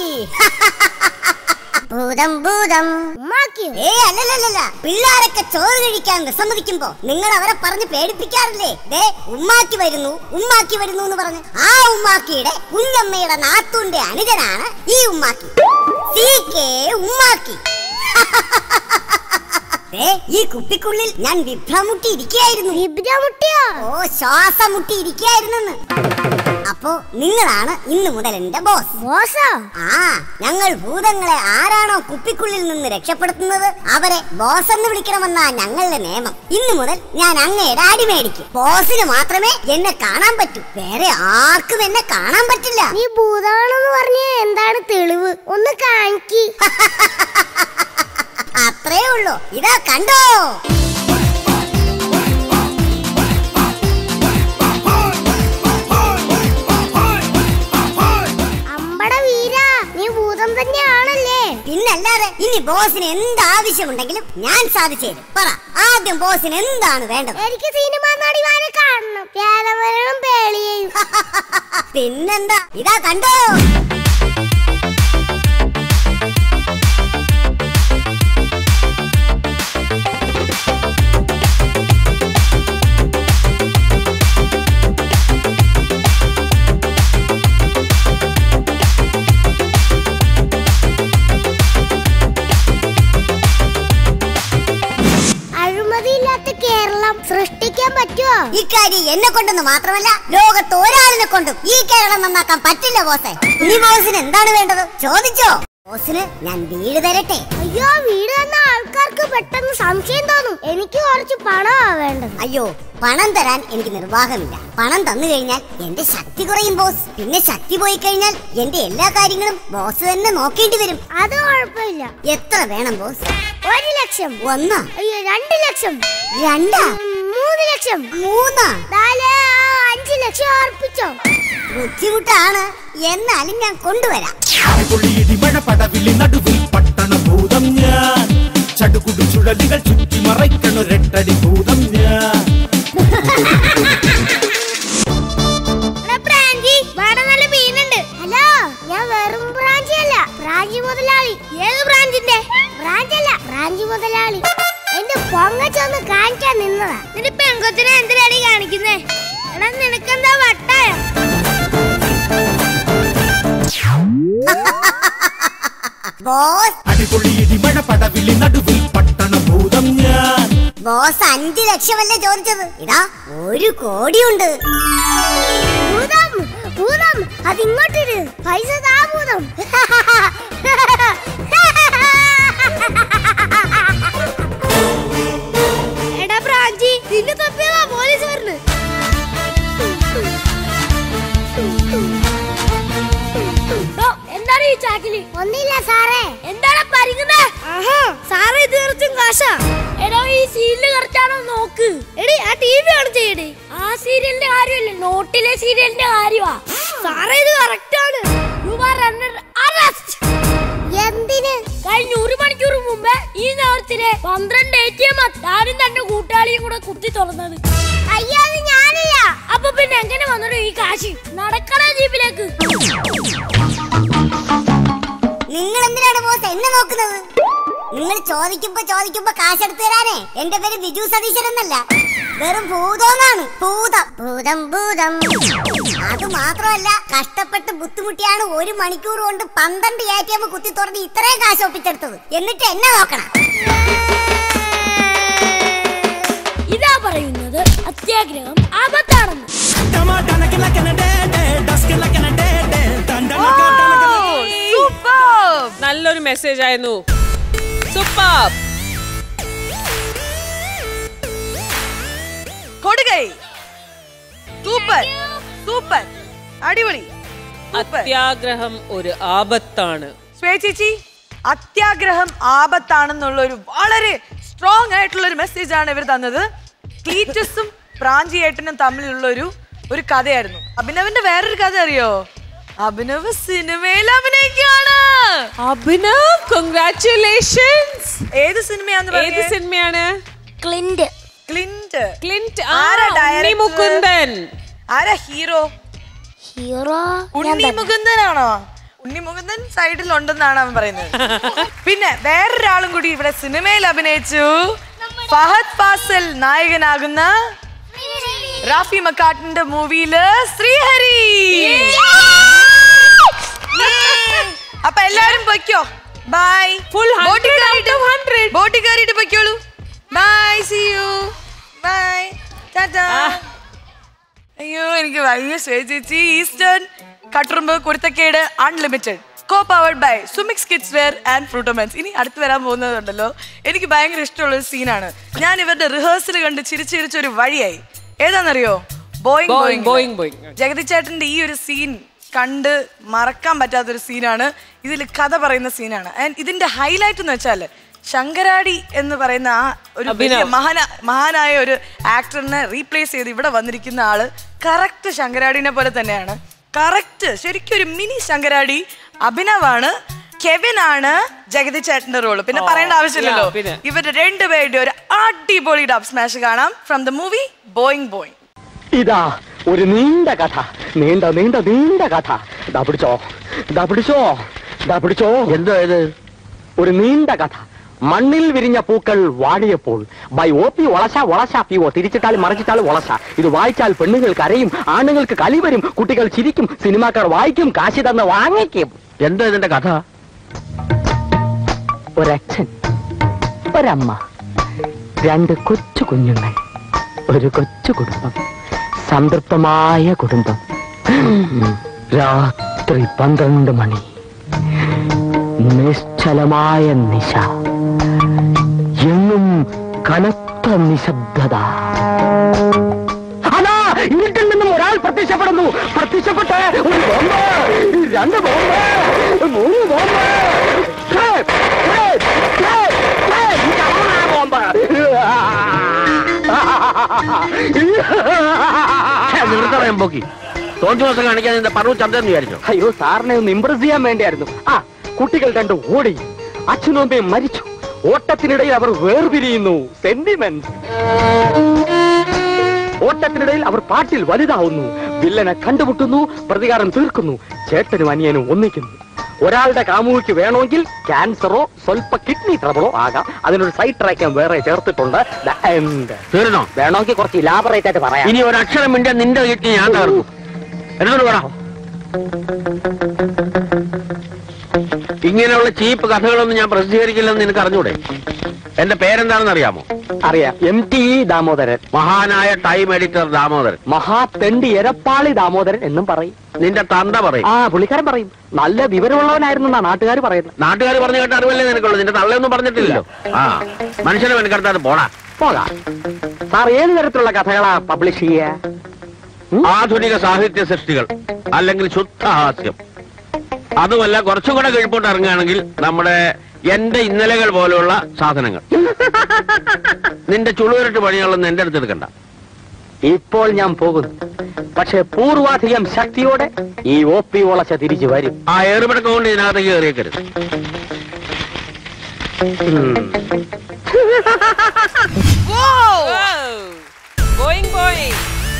ഭൂതം ഭൂതം ഉമ്മാക്കി ഏ അല്ലല്ലല്ല പിള്ളേരൊക്കെ ചോറ് കഴിക്കാൻ വിസമ്മതിക്കുമ്പോ നിങ്ങൾ അവരെ പറഞ്ഞ് പേടിപ്പിക്കാറില്ലേ ദേ ഉമ്മാക്കി വരുന്നു ഉമ്മാക്കി വരുന്നു എന്ന് പറഞ്ഞ് ആ ഉമ്മാക്കിയുടെ കുഞ്ഞമ്മയുടെ നാത്തൂന്റെ അനുജനാണ് ഈ ഉമ്മാക്കി സി കെ ഉമ്മാക്കി ദേ, ഈ കുപ്പിക്കുള്ളിൽ ഞാൻ വിഭ്രമുട്ടി ഇരിക്കുകയായിരുന്നു വിഭ്രമുട്ടിയോ ഓ ശ്വാസം മുട്ടി ഇരിക്കുകയായിരുന്നെന്ന് അപ്പോ നിങ്ങളാണ് ഇന്നു മുതൽ എന്റെ ബോസ് ബോസോ ആ ഞങ്ങൾ ഭൂതങ്ങളെ ആരാണോ കുപ്പിക്കുള്ളിൽ നിന്ന് രക്ഷപ്പെടുത്തുന്നത് അവരെ ബോസ് എന്ന് വിളിക്കണമെന്നാ ഞങ്ങളുടെ നിയമം ഇന്നു മുതൽ ഞാൻ അങ്ങയുടെ അടി മേടിക്കും ബോസിന് മാത്രമേ എന്നെ കാണാൻ പറ്റൂ വേറെ ആർക്കും എന്നെ കാണാൻ പറ്റില്ല നീ ഭൂതമാണെന്ന് പറഞ്ഞ എന്താണ് തെളിവ് ഒന്ന് കാണിക്ക് അത്രേ ഇത്രേ ഉള്ളൂ ഇതാ കണ്ടോ അമ്പട വീര നീ ഭൂതം തന്നെയാണല്ലേ പിന്നല്ലാതെ ഇനി ബോസിന് എന്ത് ആവശ്യമുണ്ടെങ്കിലും ഞാൻ സാധിച്ചു തരും പറ ആദ്യം ബോസിന് എന്താണ് വേണ്ടത് എനിക്ക് സിനിമ നടിമാരെ കാണണം വേലവരണം പേളിയെയും പിന്നെന്താ ഇതാ കണ്ടോ അഴിമതിയില്ലാത്ത കേരളം സൃഷ്ടിക്കാൻ പറ്റുമോ ഇക്കാര്യം എന്നെ കൊണ്ടൊന്ന് മാത്രമല്ല ലോകത്ത് ഒരാളിനെ കൊണ്ടും ഈ കേരളം നന്നാക്കാൻ പറ്റില്ല ബോസെ ഇനി ബോസിന് എന്താണ് വേണ്ടത് ചോദിച്ചോ ബോസിന് ഞാൻ വീട് തരട്ടെ അയ്യോ വീട് തന്ന ആൾക്കാർക്ക് പെട്ടെന്ന് സംശയം തോന്നും എനിക്ക് കുറച്ച് പണമാ വേണ്ടത് അയ്യോ പണം തരാൻ എനിക്ക് നിർവാഹമില്ല പണം തന്നു കഴിഞ്ഞാൽ എന്റെ ശക്തി കുറയും ബോസ് പിന്നെ ശക്തി പോയി കഴിഞ്ഞാൽ എന്റെ എല്ലാ കാര്യങ്ങളും ബോസ് തന്നെ നോക്കേണ്ടി വരും അത് കുഴപ്പമില്ല എത്ര വേണം ബോസ് ഒരു ലക്ഷം ഒന്നാ അയ്യോ രണ്ട് ലക്ഷം രണ്ടാ ഉം, മൂന്ന് ലക്ഷം മൂന്നാ നാല് ആ, അഞ്ച് ലക്ഷം അർപ്പിച്ചോ ബുദ്ധിമുട്ടാണ് എന്നാലും ഞാൻ കൊണ്ടുവരാം അടിപൊളി ഇടിമഴ പടവിളി നടുവിൽ പട്ടണ ഭൂതം ഞാൻ ചടുകുടു ചുഴലികൾ ചുറ്റി മറയ്ക്കണു രട്ടടി ഭൂതം ഞാൻ എടാ, ബ്രാഞ്ചി, ഇവിടെ നല്ല മീനുണ്ട് ഹലോ ഞാൻ വെറും ബ്രാഞ്ചി അല്ല ബ്രാഞ്ചി മുതലാളി ഏത് ബ്രാഞ്ചിന്റെ ബ്രാഞ്ച് അല്ല ബ്രാഞ്ചി മുതലാളി എന്റെ പൊങ്ങച്ചൊന്ന് കാണിക്കാൻ നിന്നതാ നിന്റെ പെങ്കൊച്ചിനെ എന്തിനാടി കാണിക്കുന്നേ എടാ നിനക്കെന്താ വട്ടായോ ബോസ് അടിപൊളി ഇടിമഴ പടവിളി നടുവിൽ പട്ടണ ഭൂതം ഞാൻ ബോസ് അഞ്ചു ലക്ഷമല്ലേ ചോദിച്ചത് ഇതാ ഒരു കോടിയുണ്ട് ഭൂതം ഭൂതം അതിങ്ങോട്ടിട് പൈസ താ ഭൂതം എടാ ബ്രാഞ്ചി നിന്നെ തപ്പിയതാ പോലീസ് വരുന്നു എന്താണ് ഈ ചാക്കില് ഒന്നില്ല സാറേ എന്താണ് പരിങ്ങുന്നത് സാറേ ഇത് കുറച്ചും കാശാ എടോ ഈ സീരിയല് കറക്റ്റാണോ നോക്ക് എടി ആ ടി വി ആണ് ചെയ്യടി ആ സീരിയലിന്റെ കാര്യമല്ല നോട്ടിലെ സീരിയലിന്റെ കാര്യമാ സാറേ ഇത് കറക്റ്റ് ആണ് യു ആർ അണ്ടർ അറസ്റ്റ് എന്തിന് കഴിഞ്ഞ ഒരു മണിക്കൂർ മുമ്പേ ഈ നേരത്തിലെ പന്ത്രണ്ട് എ ടി എം താനും തന്റെ കൂട്ടാളിയും കൂടെ കുത്തി തുറന്നത് അയ്യോ അത് ഞാനില്ല അപ്പൊ പിന്നെ എങ്ങനെ വന്നോ ഈ കാശ് നടക്കണ ജീപ്പിലേക്ക് നിങ്ങൾ എന്തിനാണ് ബോസ് എന്നെ നോക്കുന്നത് നിങ്ങൾ ചോദിക്കുമ്പോ ചോദിക്കുമ്പോ കാശെടുത്ത് തരാനേ എന്റെ പേര് ബിജു സതീശൻ എന്നല്ല വെറും ഭൂതോന്നാണ് ഭൂതം ഭൂതം ഭൂതം അത് മാത്രമല്ല കഷ്ടപ്പെട്ട് ബുദ്ധിമുട്ടിയാണ് ഒരു മണിക്കൂർ കൊണ്ട് പന്ത്രണ്ട് എ ടി എം കുത്തി തുറന്ന് ഇത്രയും കാശ് ഒപ്പിച്ചെടുത്തത് എന്നിട്ട് എന്നെ നോക്കണം ഇതാ പറയുന്നത് അത്യാഗ്രഹം ആപത്താണെന്ന് നല്ലൊരു മെസ്സേജ് ആയിരുന്നു സൂപ്പർ കൊടുകൈ സൂപ്പർ സൂപ്പർ അടിപൊളി അത്യാഗ്രഹം ഒരു ആപത്താണ് ശ്വേ ചേച്ചി അത്യാഗ്രഹം ആപത്താണെന്നുള്ള ഒരു വളരെ സ്ട്രോങ് ആയിട്ടുള്ള ഒരു മെസ്സേജ് ആണ് ഇവർ തന്നത് ക്ലീറ്റസും പ്രാഞ്ചിയേട്ടനും തമ്മിലുള്ള ഒരു ഒരു കഥയായിരുന്നു അഭിനവിന്റെ വേറൊരു കഥ അറിയോ അഭിനവ് സിനിമയിൽ അഭിനയിക്കുകയാണ് അഭിനവ് കൺഗ്രാറ്റുലേഷൻസ് ഏത് സിനിമയാന്ന് ഏത് പറഞ്ഞേ? സിനിമയാണ് ക്ലിന്റ് ക്ലിന്റ് ക്ലിന്റ് ആരാ ഉണ്ണി director? മുകുന്ദൻ ആരാ ഹീറോ ഹീറോ ഉണ്ണി മുകുന്ദനാണോ ഉണ്ണി മുകുന്ദൻ സൈഡിൽ ഉണ്ടെന്നാണ് അവൻ പറയുന്നത് പിന്നെ വേറൊരാളും കൂടി ഇവിടെ സിനിമയിൽ അഭിനയിച്ചു ഫഹദ് ഫാസിൽ നായകനാകുന്ന റാഫി മക്കാട്ടിന്റെ മൂവിയില് ശ്രീഹരി അപ്പൊ എല്ലാരും പൊയ്ക്കോ ബൈ Full ബോട്ടിൽ 100 കയറിയിട്ട് out of 100. ബോട്ടിൽ കയറിയിട്ട് പൊയ്ക്കോളൂ ബൈ സി യു ബൈ ടാറ്റാ അയ്യോ എനിക്ക് വയ്യ ശ്രീ ചേച്ചി eastern Katturumbu Kuruthakkedu unlimited co powered by സുമിക്സ് kids wear and Frootomans ഇനി അടുത്ത് വരാൻ പോകുന്നതുണ്ടല്ലോ എനിക്ക് ഭയങ്കര ഇഷ്ടമുള്ള ഒരു സീനാണ് ഞാൻ ഇവരുടെ റിഹേഴ്സൽ കണ്ട് ചിരിച്ചു ചിരിച്ചൊരു വഴിയായി ഏതാണെന്നറിയോ Boeing Boeing, Boeing Boeing, Boeing. Jagathy ചേട്ടന്റെ ഈ ഒരു സീൻ കണ്ട് മറക്കാൻ പറ്റാത്തൊരു സീനാണ് ഇതിൽ കഥ പറയുന്ന സീനാണ് ആൻഡ് ഇതിന്റെ ഹൈലൈറ്റ് എന്ന് വെച്ചാൽ ശങ്കരാടി എന്ന് പറയുന്ന ആ ഒരു വലിയ അഭിനവ്. മഹാന മഹാനായ ഒരു ആക്ടറിനെ റീപ്ലേസ് ചെയ്ത് ഇവിടെ വന്നിരിക്കുന്ന ആള് കറക്റ്റ് ശങ്കരാടിനെ പോലെ തന്നെയാണ് കറക്റ്റ് ശരിക്കും ഒരു മിനി ശങ്കരാടി അഭിനവാണ് കെവിൻ ആണ് ജഗതി ചേട്ടന്റെ റോള് പിന്നെ ഓ, പറയേണ്ട ആവശ്യമില്ലല്ലോ yeah, പിന്നെ. ഇവരുടെ രണ്ടുപേരുടെ ഒരു അടിപൊളി ഡബ് സ്മാഷ് കാണാം from the movie Boeing Boeing ഇതാ ഒരു നീണ്ട കഥ നീണ്ട നീണ്ട നീണ്ട കഥ ദാ പിടിച്ചോ ദാ പിടിച്ചോ ദാ പിടിച്ചോ എന്തോ ഇത് ഒരു നീണ്ട കഥ മണ്ണിൽ വിരിഞ്ഞ പൂക്കൾ വാടിയപ്പോൾ by O P Olassa Olassa P O തിരിച്ചിട്ടാൽ മറിച്ചിട്ടാൽ ഒളശ ഇത് വായിച്ചാൽ പെണ്ണുങ്ങൾ കരയും ആണുങ്ങൾക്ക് കലി വരും കുട്ടികൾ ചിരിക്കും സിനിമാക്കാർ വായിക്കും കാശി തന്ന് വാങ്ങിക്കും എന്തോ ഇതിന്റെ കഥ ഒരച്ഛൻ ഒരമ്മ രണ്ട് കൊച്ചു കുഞ്ഞുങ്ങൾ ഒരു കൊച്ചു കുടുംബം സംതൃപ്തമായ കുടുംബം രാത്രി പന്ത്രണ്ട് മണി നിശ്ചലമായ നിശ എങ്ങും കനത്ത നിശബ്ദത അതാ ഇരുട്ടിൽ നിന്നും ഒരാൾ പ്രത്യക്ഷപ്പെടുന്നു പ്രത്യക്ഷപ്പെട്ട് ഒരു ബോംബ് രണ്ട് ബോംബ് മൂന്ന് ബോംബ് ഛേ, ഛേ, ഛേ, ഛേ, ഇതമ്മ ബോംബ് നിർത്തറയാൻ പോക്കി തോന്നി ദിവസം കാണിക്കാൻ നിന്റെ പറവ് ചന്ദ്രൻ വിചാരിച്ചോ അയ്യോ സാറിനെ ഒന്ന് ഇമ്പ്രസ് ചെയ്യാൻ വേണ്ടിയായിരുന്നു ആ കുട്ടികൾ രണ്ട് ഓടി അച്ഛനും അമ്മയും മരിച്ചു ഓട്ടത്തിനിടയിൽ അവർ വേർപിരിയുന്നു സെന്റിമെന്റ് ഓട്ടത്തിനിടയിൽ അവർ പാട്ടിൽ വലുതാവുന്നു വില്ലനെ കണ്ടുമുട്ടുന്നു പ്രതികാരം തീർക്കുന്നു ചേട്ടനും അനിയനും ഒന്നിക്കുന്നു ഒരാളുടെ കാമുകിക്ക് വേണമെങ്കിൽ ക്യാൻസറോ സ്വല്പ കിഡ്നി ട്രബിളോ ആകാം അതിനൊരു സൈഡ് ട്രാക്കാൻ വേറെ ചേർത്തിട്ടുണ്ട് The end. തീർന്നോ വേണമെങ്കിൽ കുറച്ച് ഇലാബറേറ്റ് ആയിട്ട് പറയാം ഇനി ഒരക്ഷരം മിണ്ടാൻ നിന്റെ കിട്ടി ഞാൻ തകർക്കും എന്നോട് പറ ഇങ്ങനെയുള്ള ചീപ്പ് കഥകളൊന്നും ഞാൻ പ്രസിദ്ധീകരിക്കില്ലെന്ന് നിനക്ക് അറിഞ്ഞൂടെ എന്റെ പേരെന്താണെന്ന് അറിയാമോ അറിയാം എം ടി ഇ ദാമോദരൻ മഹാനായ ടൈം എഡിറ്റർ ദാമോദരൻ മഹാതെണ്ടി എരപ്പാളി ദാമോദരൻ എന്നും പറയും നിന്റെ തന്ത പറയും ആ പുള്ളിക്കാരൻ പറയും നല്ല വിവരമുള്ളവനായിരുന്നു എന്നാ നാട്ടുകാർ പറയുന്നത് നാട്ടുകാർ പറഞ്ഞു കേട്ട അറിവല്ലേ നിനക്കുള്ളൂ നിന്റെ തള്ളയൊന്നും പറഞ്ഞിട്ടില്ലല്ലോ ആ മനുഷ്യനെ മെനക്കെടുത്താതെ പോടാ പോകാം സാർ ഏത് തരത്തിലുള്ള കഥകളാ പബ്ലിഷ് ചെയ്യ ആധുനിക സാഹിത്യ സൃഷ്ടികൾ അല്ലെങ്കിൽ ശുദ്ധഹാസ്യം അതുമല്ല കുറച്ചും കൂടെ കീഴ്പോട്ട് ഇറങ്ങുകയാണെങ്കിൽ നമ്മുടെ എന്റെ ഇന്നലകൾ പോലെയുള്ള സാധനങ്ങൾ നിന്റെ ചുളുവരട്ട് പണികളൊന്നും എന്റെ അടുത്ത് എടുക്കണ്ട ഇപ്പോൾ ഞാൻ പോകുന്നു പക്ഷെ പൂർവാധികം ശക്തിയോടെ ഈ ഒ പി വളച്ച തിരിച്ചു വരും ആ ഏറുപടക്കം കൊണ്ട് ഇതിനകത്തേക്ക് കയറിയേക്കരുത് Going, going.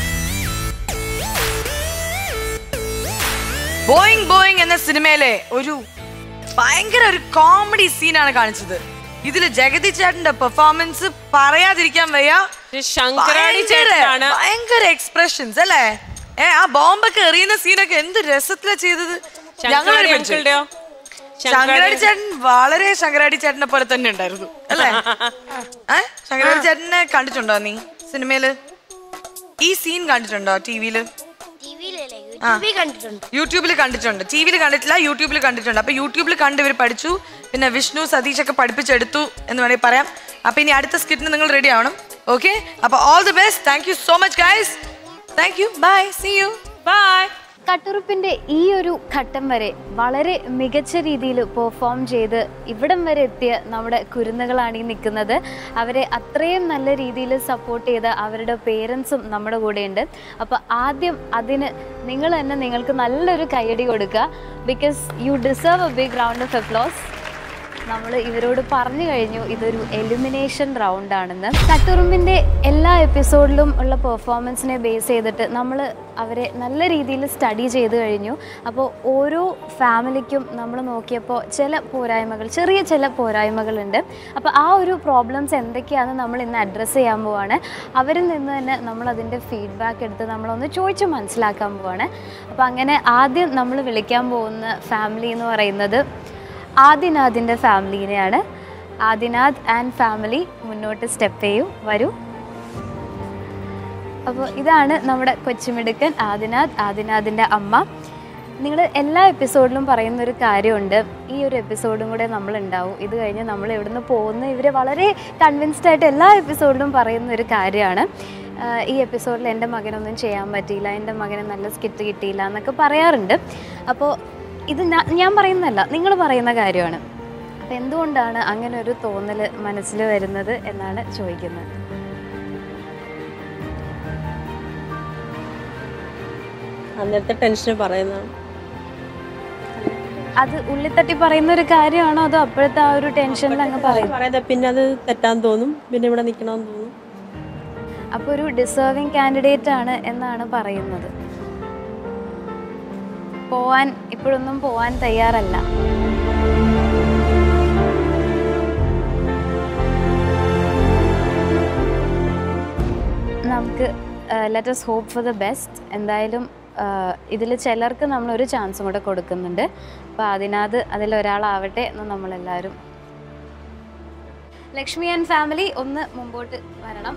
ബോയിങ് ബോയിങ് എന്ന സിനിമയിലെ ഒരു ഭയങ്കര ഒരു കോമഡി സീനാണ് കാണിച്ചത് ഇതില് ജഗതി ചേട്ടന്റെ പെർഫോമൻസ് പറയാതിരിക്കാൻ വയ്യ ശങ്കരാടി ഭയങ്കര- ചേട്ടനാണ്. ഭയങ്കര എക്സ്പ്രഷൻസ് അല്ലേ ഏ ആ ബോംബൊക്കെ എറിയുന്ന സീനൊക്കെ എന്ത് രസത്തിലാ ചെയ്തത് ഞങ്ങൾ ശങ്കരാടി പഠിച്ചു. അങ്കിളുടെയോ? ശങ്കരാടി ചേട്ടൻ വളരെ ശങ്കരാടി ചേട്ടനെ പോലെ തന്നെ ഉണ്ടായിരുന്നു അല്ലേ ഏ ശങ്കരാടി ചേട്ടനെ കണ്ടിട്ടുണ്ടോ നീ സിനിമയില് ഈ സീൻ കണ്ടിട്ടുണ്ടോ ടിവിയില് യൂട്യൂബിൽ കണ്ടിട്ടുണ്ട് യൂട്യൂബിൽ കണ്ടിട്ടുണ്ട് ടി വിയിൽ കണ്ടിട്ടില്ല യൂട്യൂബിൽ കണ്ടിട്ടുണ്ട് അപ്പൊ യൂട്യൂബിൽ കണ്ട് ഇവർ പഠിച്ചു പിന്നെ വിഷ്ണു സതീഷ് ഒക്കെ പഠിപ്പിച്ചെടുത്തു എന്ന് വേണമെങ്കിൽ പറയാം അപ്പൊ ഇനി അടുത്ത സ്കിറ്റിന് നിങ്ങൾ റെഡി ആവണം ഓക്കെ അപ്പൊ all the best thank you so much guys thank you bye see you bye കട്ടുറുപ്പിന്റെ ഈ ഒരു ഘട്ടം വരെ വളരെ മികച്ച രീതിയിൽ പെർഫോം ചെയ്ത് ഇവിടം വരെ എത്തിയ നമ്മുടെ കുരുന്നുകളാണ് ഈ നിൽക്കുന്നത് അവരെ അത്രയും നല്ല രീതിയിൽ സപ്പോർട്ട് ചെയ്ത അവരുടെ പേരൻസും നമ്മുടെ കൂടെയുണ്ട് അപ്പോൾ ആദ്യം അതിന് നിങ്ങൾ തന്നെ നിങ്ങൾക്ക് നല്ലൊരു കൈയടി കൊടുക്കുക because you deserve a big round of applause നമ്മൾ ഇവരോട് പറഞ്ഞു കഴിഞ്ഞു ഇതൊരു എലിമിനേഷൻ റൗണ്ട് ആണെന്ന് കട്ടുറുമ്പിൻ്റെ എല്ലാ എപ്പിസോഡിലും ഉള്ള പെർഫോമൻസിനെ ബേസ് ചെയ്തിട്ട് നമ്മൾ അവരെ നല്ല രീതിയിൽ സ്റ്റഡി ചെയ്ത് കഴിഞ്ഞു അപ്പോൾ ഓരോ ഫാമിലിക്കും നമ്മൾ നോക്കിയപ്പോൾ ചില പോരായ്മകൾ ചെറിയ ചില പോരായ്മകളുണ്ട് അപ്പോൾ ആ ഒരു പ്രോബ്ലംസ് എന്തൊക്കെയാണെന്ന് നമ്മൾ ഇന്ന് അഡ്രസ്സ് ചെയ്യാൻ പോവാണ് അവരിൽ നിന്ന് തന്നെ നമ്മൾ അതിൻ്റെ ഫീഡ്ബാക്ക് എടുത്ത് നമ്മളൊന്ന് ചോദിച്ച് മനസ്സിലാക്കാൻ പോവാണ് അപ്പോൾ അങ്ങനെ ആദ്യം നമ്മൾ വിളിക്കാൻ പോകുന്ന ഫാമിലി എന്ന് പറയുന്നത് ആദിനാഥിൻ്റെ ഫാമിലീനെയാണ് ആദിനാഥ് ആൻഡ് ഫാമിലി മുന്നോട്ട് സ്റ്റെപ്പ് ചെയ്യൂ വരൂ അപ്പോൾ ഇതാണ് നമ്മുടെ കൊച്ചുമിടുക്കൻ ആദിനാഥ് ആദിനാഥിൻ്റെ അമ്മ നിങ്ങൾ എല്ലാ എപ്പിസോഡിലും പറയുന്ന ഒരു കാര്യമുണ്ട് ഈ ഒരു എപ്പിസോഡും കൂടെ നമ്മൾ ഉണ്ടാവും ഇത് കഴിഞ്ഞ് നമ്മൾ ഇവിടുന്ന് പോകുന്ന ഇവർ വളരെ കൺവിൻസ്ഡ് ആയിട്ട് എല്ലാ എപ്പിസോഡിലും പറയുന്ന ഒരു കാര്യമാണ് ആഹ് ഈ എപ്പിസോഡിൽ എൻ്റെ മകനൊന്നും ചെയ്യാൻ പറ്റിയില്ല എൻ്റെ മകന് നല്ല സ്കിറ്റ് കിട്ടിയില്ല എന്നൊക്കെ പറയാറുണ്ട് അപ്പോൾ ഇത് ഞാ- ഞാൻ പറയുന്നതല്ല നിങ്ങൾ പറയുന്ന കാര്യമാണ് അപ്പം എന്തുകൊണ്ടാണ് അങ്ങനെ ഒരു തോന്നൽ മനസ്സിൽ വരുന്നത് എന്നാണ് ചോദിക്കുന്നത് അന്നത്തെ ടെൻഷന് പറയുന്നതാണ് അത് ഉള്ളിത്തട്ടി പറയുന്ന ഒരു കാര്യമാണോ അതോ അപ്പോഴത്തെ ആ ഒരു ടെൻഷനിൽ അങ്ങ് പറയും പറയുന്നത് പിന്നെ അത് തെറ്റാൻ തോന്നും പിന്നെ ഇവിടെ നിൽക്കണമെന്ന് തോന്നും അപ്പോൾ ഒരു ഡിസേർവിങ് കാൻഡിഡേറ്റ് ആണ് എന്നാണ് പറയുന്നത് പോവാൻ ഇപ്പോഴൊന്നും പോവാൻ തയ്യാറല്ല നമുക്ക് let's hope for the best എന്തായാലും ഇതിൽ ചിലർക്ക് നമ്മൾ ഒരു ചാൻസും കൂടെ കൊടുക്കുന്നുണ്ട് അപ്പോൾ അതിനകത്ത് അതിലൊരാളാവട്ടെ എന്ന് നമ്മളെല്ലാവരും ലക്ഷ്മി ആൻഡ് ഫാമിലി ഒന്ന് മുമ്പോട്ട് വരണം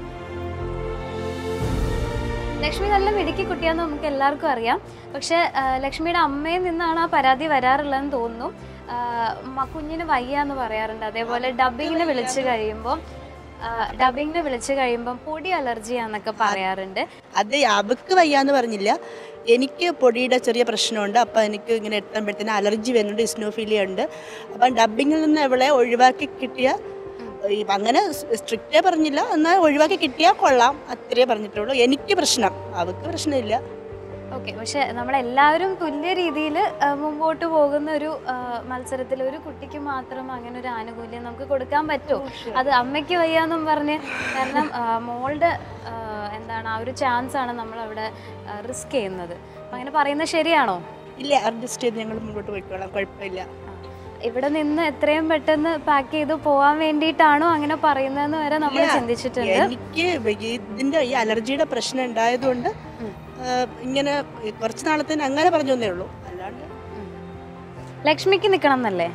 ലക്ഷ്മി നല്ല മിടുക്കി കുട്ടിയാന്ന് നമുക്ക് എല്ലാവർക്കും അറിയാം പക്ഷെ ആ, ലക്ഷ്മിയുടെ അമ്മയിൽ നിന്നാണ് ആ പരാതി വരാറുള്ളതെന്ന് തോന്നുന്നു ആ, മ- കുഞ്ഞിന് വയ്യ എന്ന് പറയാറുണ്ട് അതേപോലെ ഡബിങ്ങിന് വിളിച്ചു കഴിയുമ്പോൾ ഡബിങ്ങിന് വിളിച്ചു കഴിയുമ്പോൾ പൊടി അലർജിയാന്നൊക്കെ പറയാറുണ്ട് അത് അവക്ക് വയ്യാന്ന് പറഞ്ഞില്ല എനിക്ക് പൊടിയുടെ ചെറിയ പ്രശ്നമുണ്ട് അപ്പം എനിക്ക് ഇങ്ങനെ എത്തുമ്പോഴത്തേന് അലർജി വരുന്നുണ്ട് ഇസ്നോഫീലിയ ഉണ്ട് അപ്പം ഡബിങ്ങിൽ നിന്ന് ഇവളെ ഒഴിവാക്കി കിട്ടിയ ഈ അങ്ങനെ സ്ട്രിക്റ്റേ പറഞ്ഞില്ല എന്നാൽ ഒഴിവാക്കി കിട്ടിയാൽ കൊള്ളാം അത്രേ പറഞ്ഞിട്ടുള്ളൂ എനിക്ക് പ്രശ്നം അവക്ക് പ്രശ്നമില്ല ഓക്കെ പക്ഷെ നമ്മളെല്ലാവരും തുല്യ രീതിയിൽ മുമ്പോട്ട് പോകുന്ന ഒരു മത്സരത്തിൽ ഒരു കുട്ടിക്ക് മാത്രം അങ്ങനെ ഒരു ആനുകൂല്യം നമുക്ക് കൊടുക്കാൻ പറ്റുമോ അത് അമ്മയ്ക്ക് വയ്യാന്നും പറഞ്ഞ് കാരണം ആ, മോളുടെ ആ, എന്താണ് ആ ഒരു ചാൻസ് ആണ് നമ്മൾ അവിടെ റിസ്ക് ചെയ്യുന്നത് അപ്പം അങ്ങനെ പറയുന്നത് ശരിയാണോ ഇല്ല അഡ്ജസ്റ്റ് ചെയ്ത് ഞങ്ങൾ മുമ്പോട്ട് പോയിക്കോളാം കുഴപ്പമില്ല ഇവിടെ നിന്ന് എത്രയും പെട്ടെന്ന് പാക്ക് ചെയ്ത് പോകാൻ വേണ്ടിയിട്ടാണോ അങ്ങനെ പറയുന്നതെന്ന് വരെ നമ്മൾ ഇല്ല, ചിന്തിച്ചിട്ടുണ്ട് എനിക്ക് ഇതിന്റെ ഈ അലർജിയുടെ പ്രശ്നം ഉണ്ടായതുകൊണ്ട് ആ, ഇങ്ങനെ കുറച്ച് നാളത്തേന് അങ്ങനെ പറഞ്ഞു തന്നേ ഉള്ളൂ അല്ലാണ്ട് ലക്ഷ്മിക്ക് നിൽക്കണം എന്നല്ലേ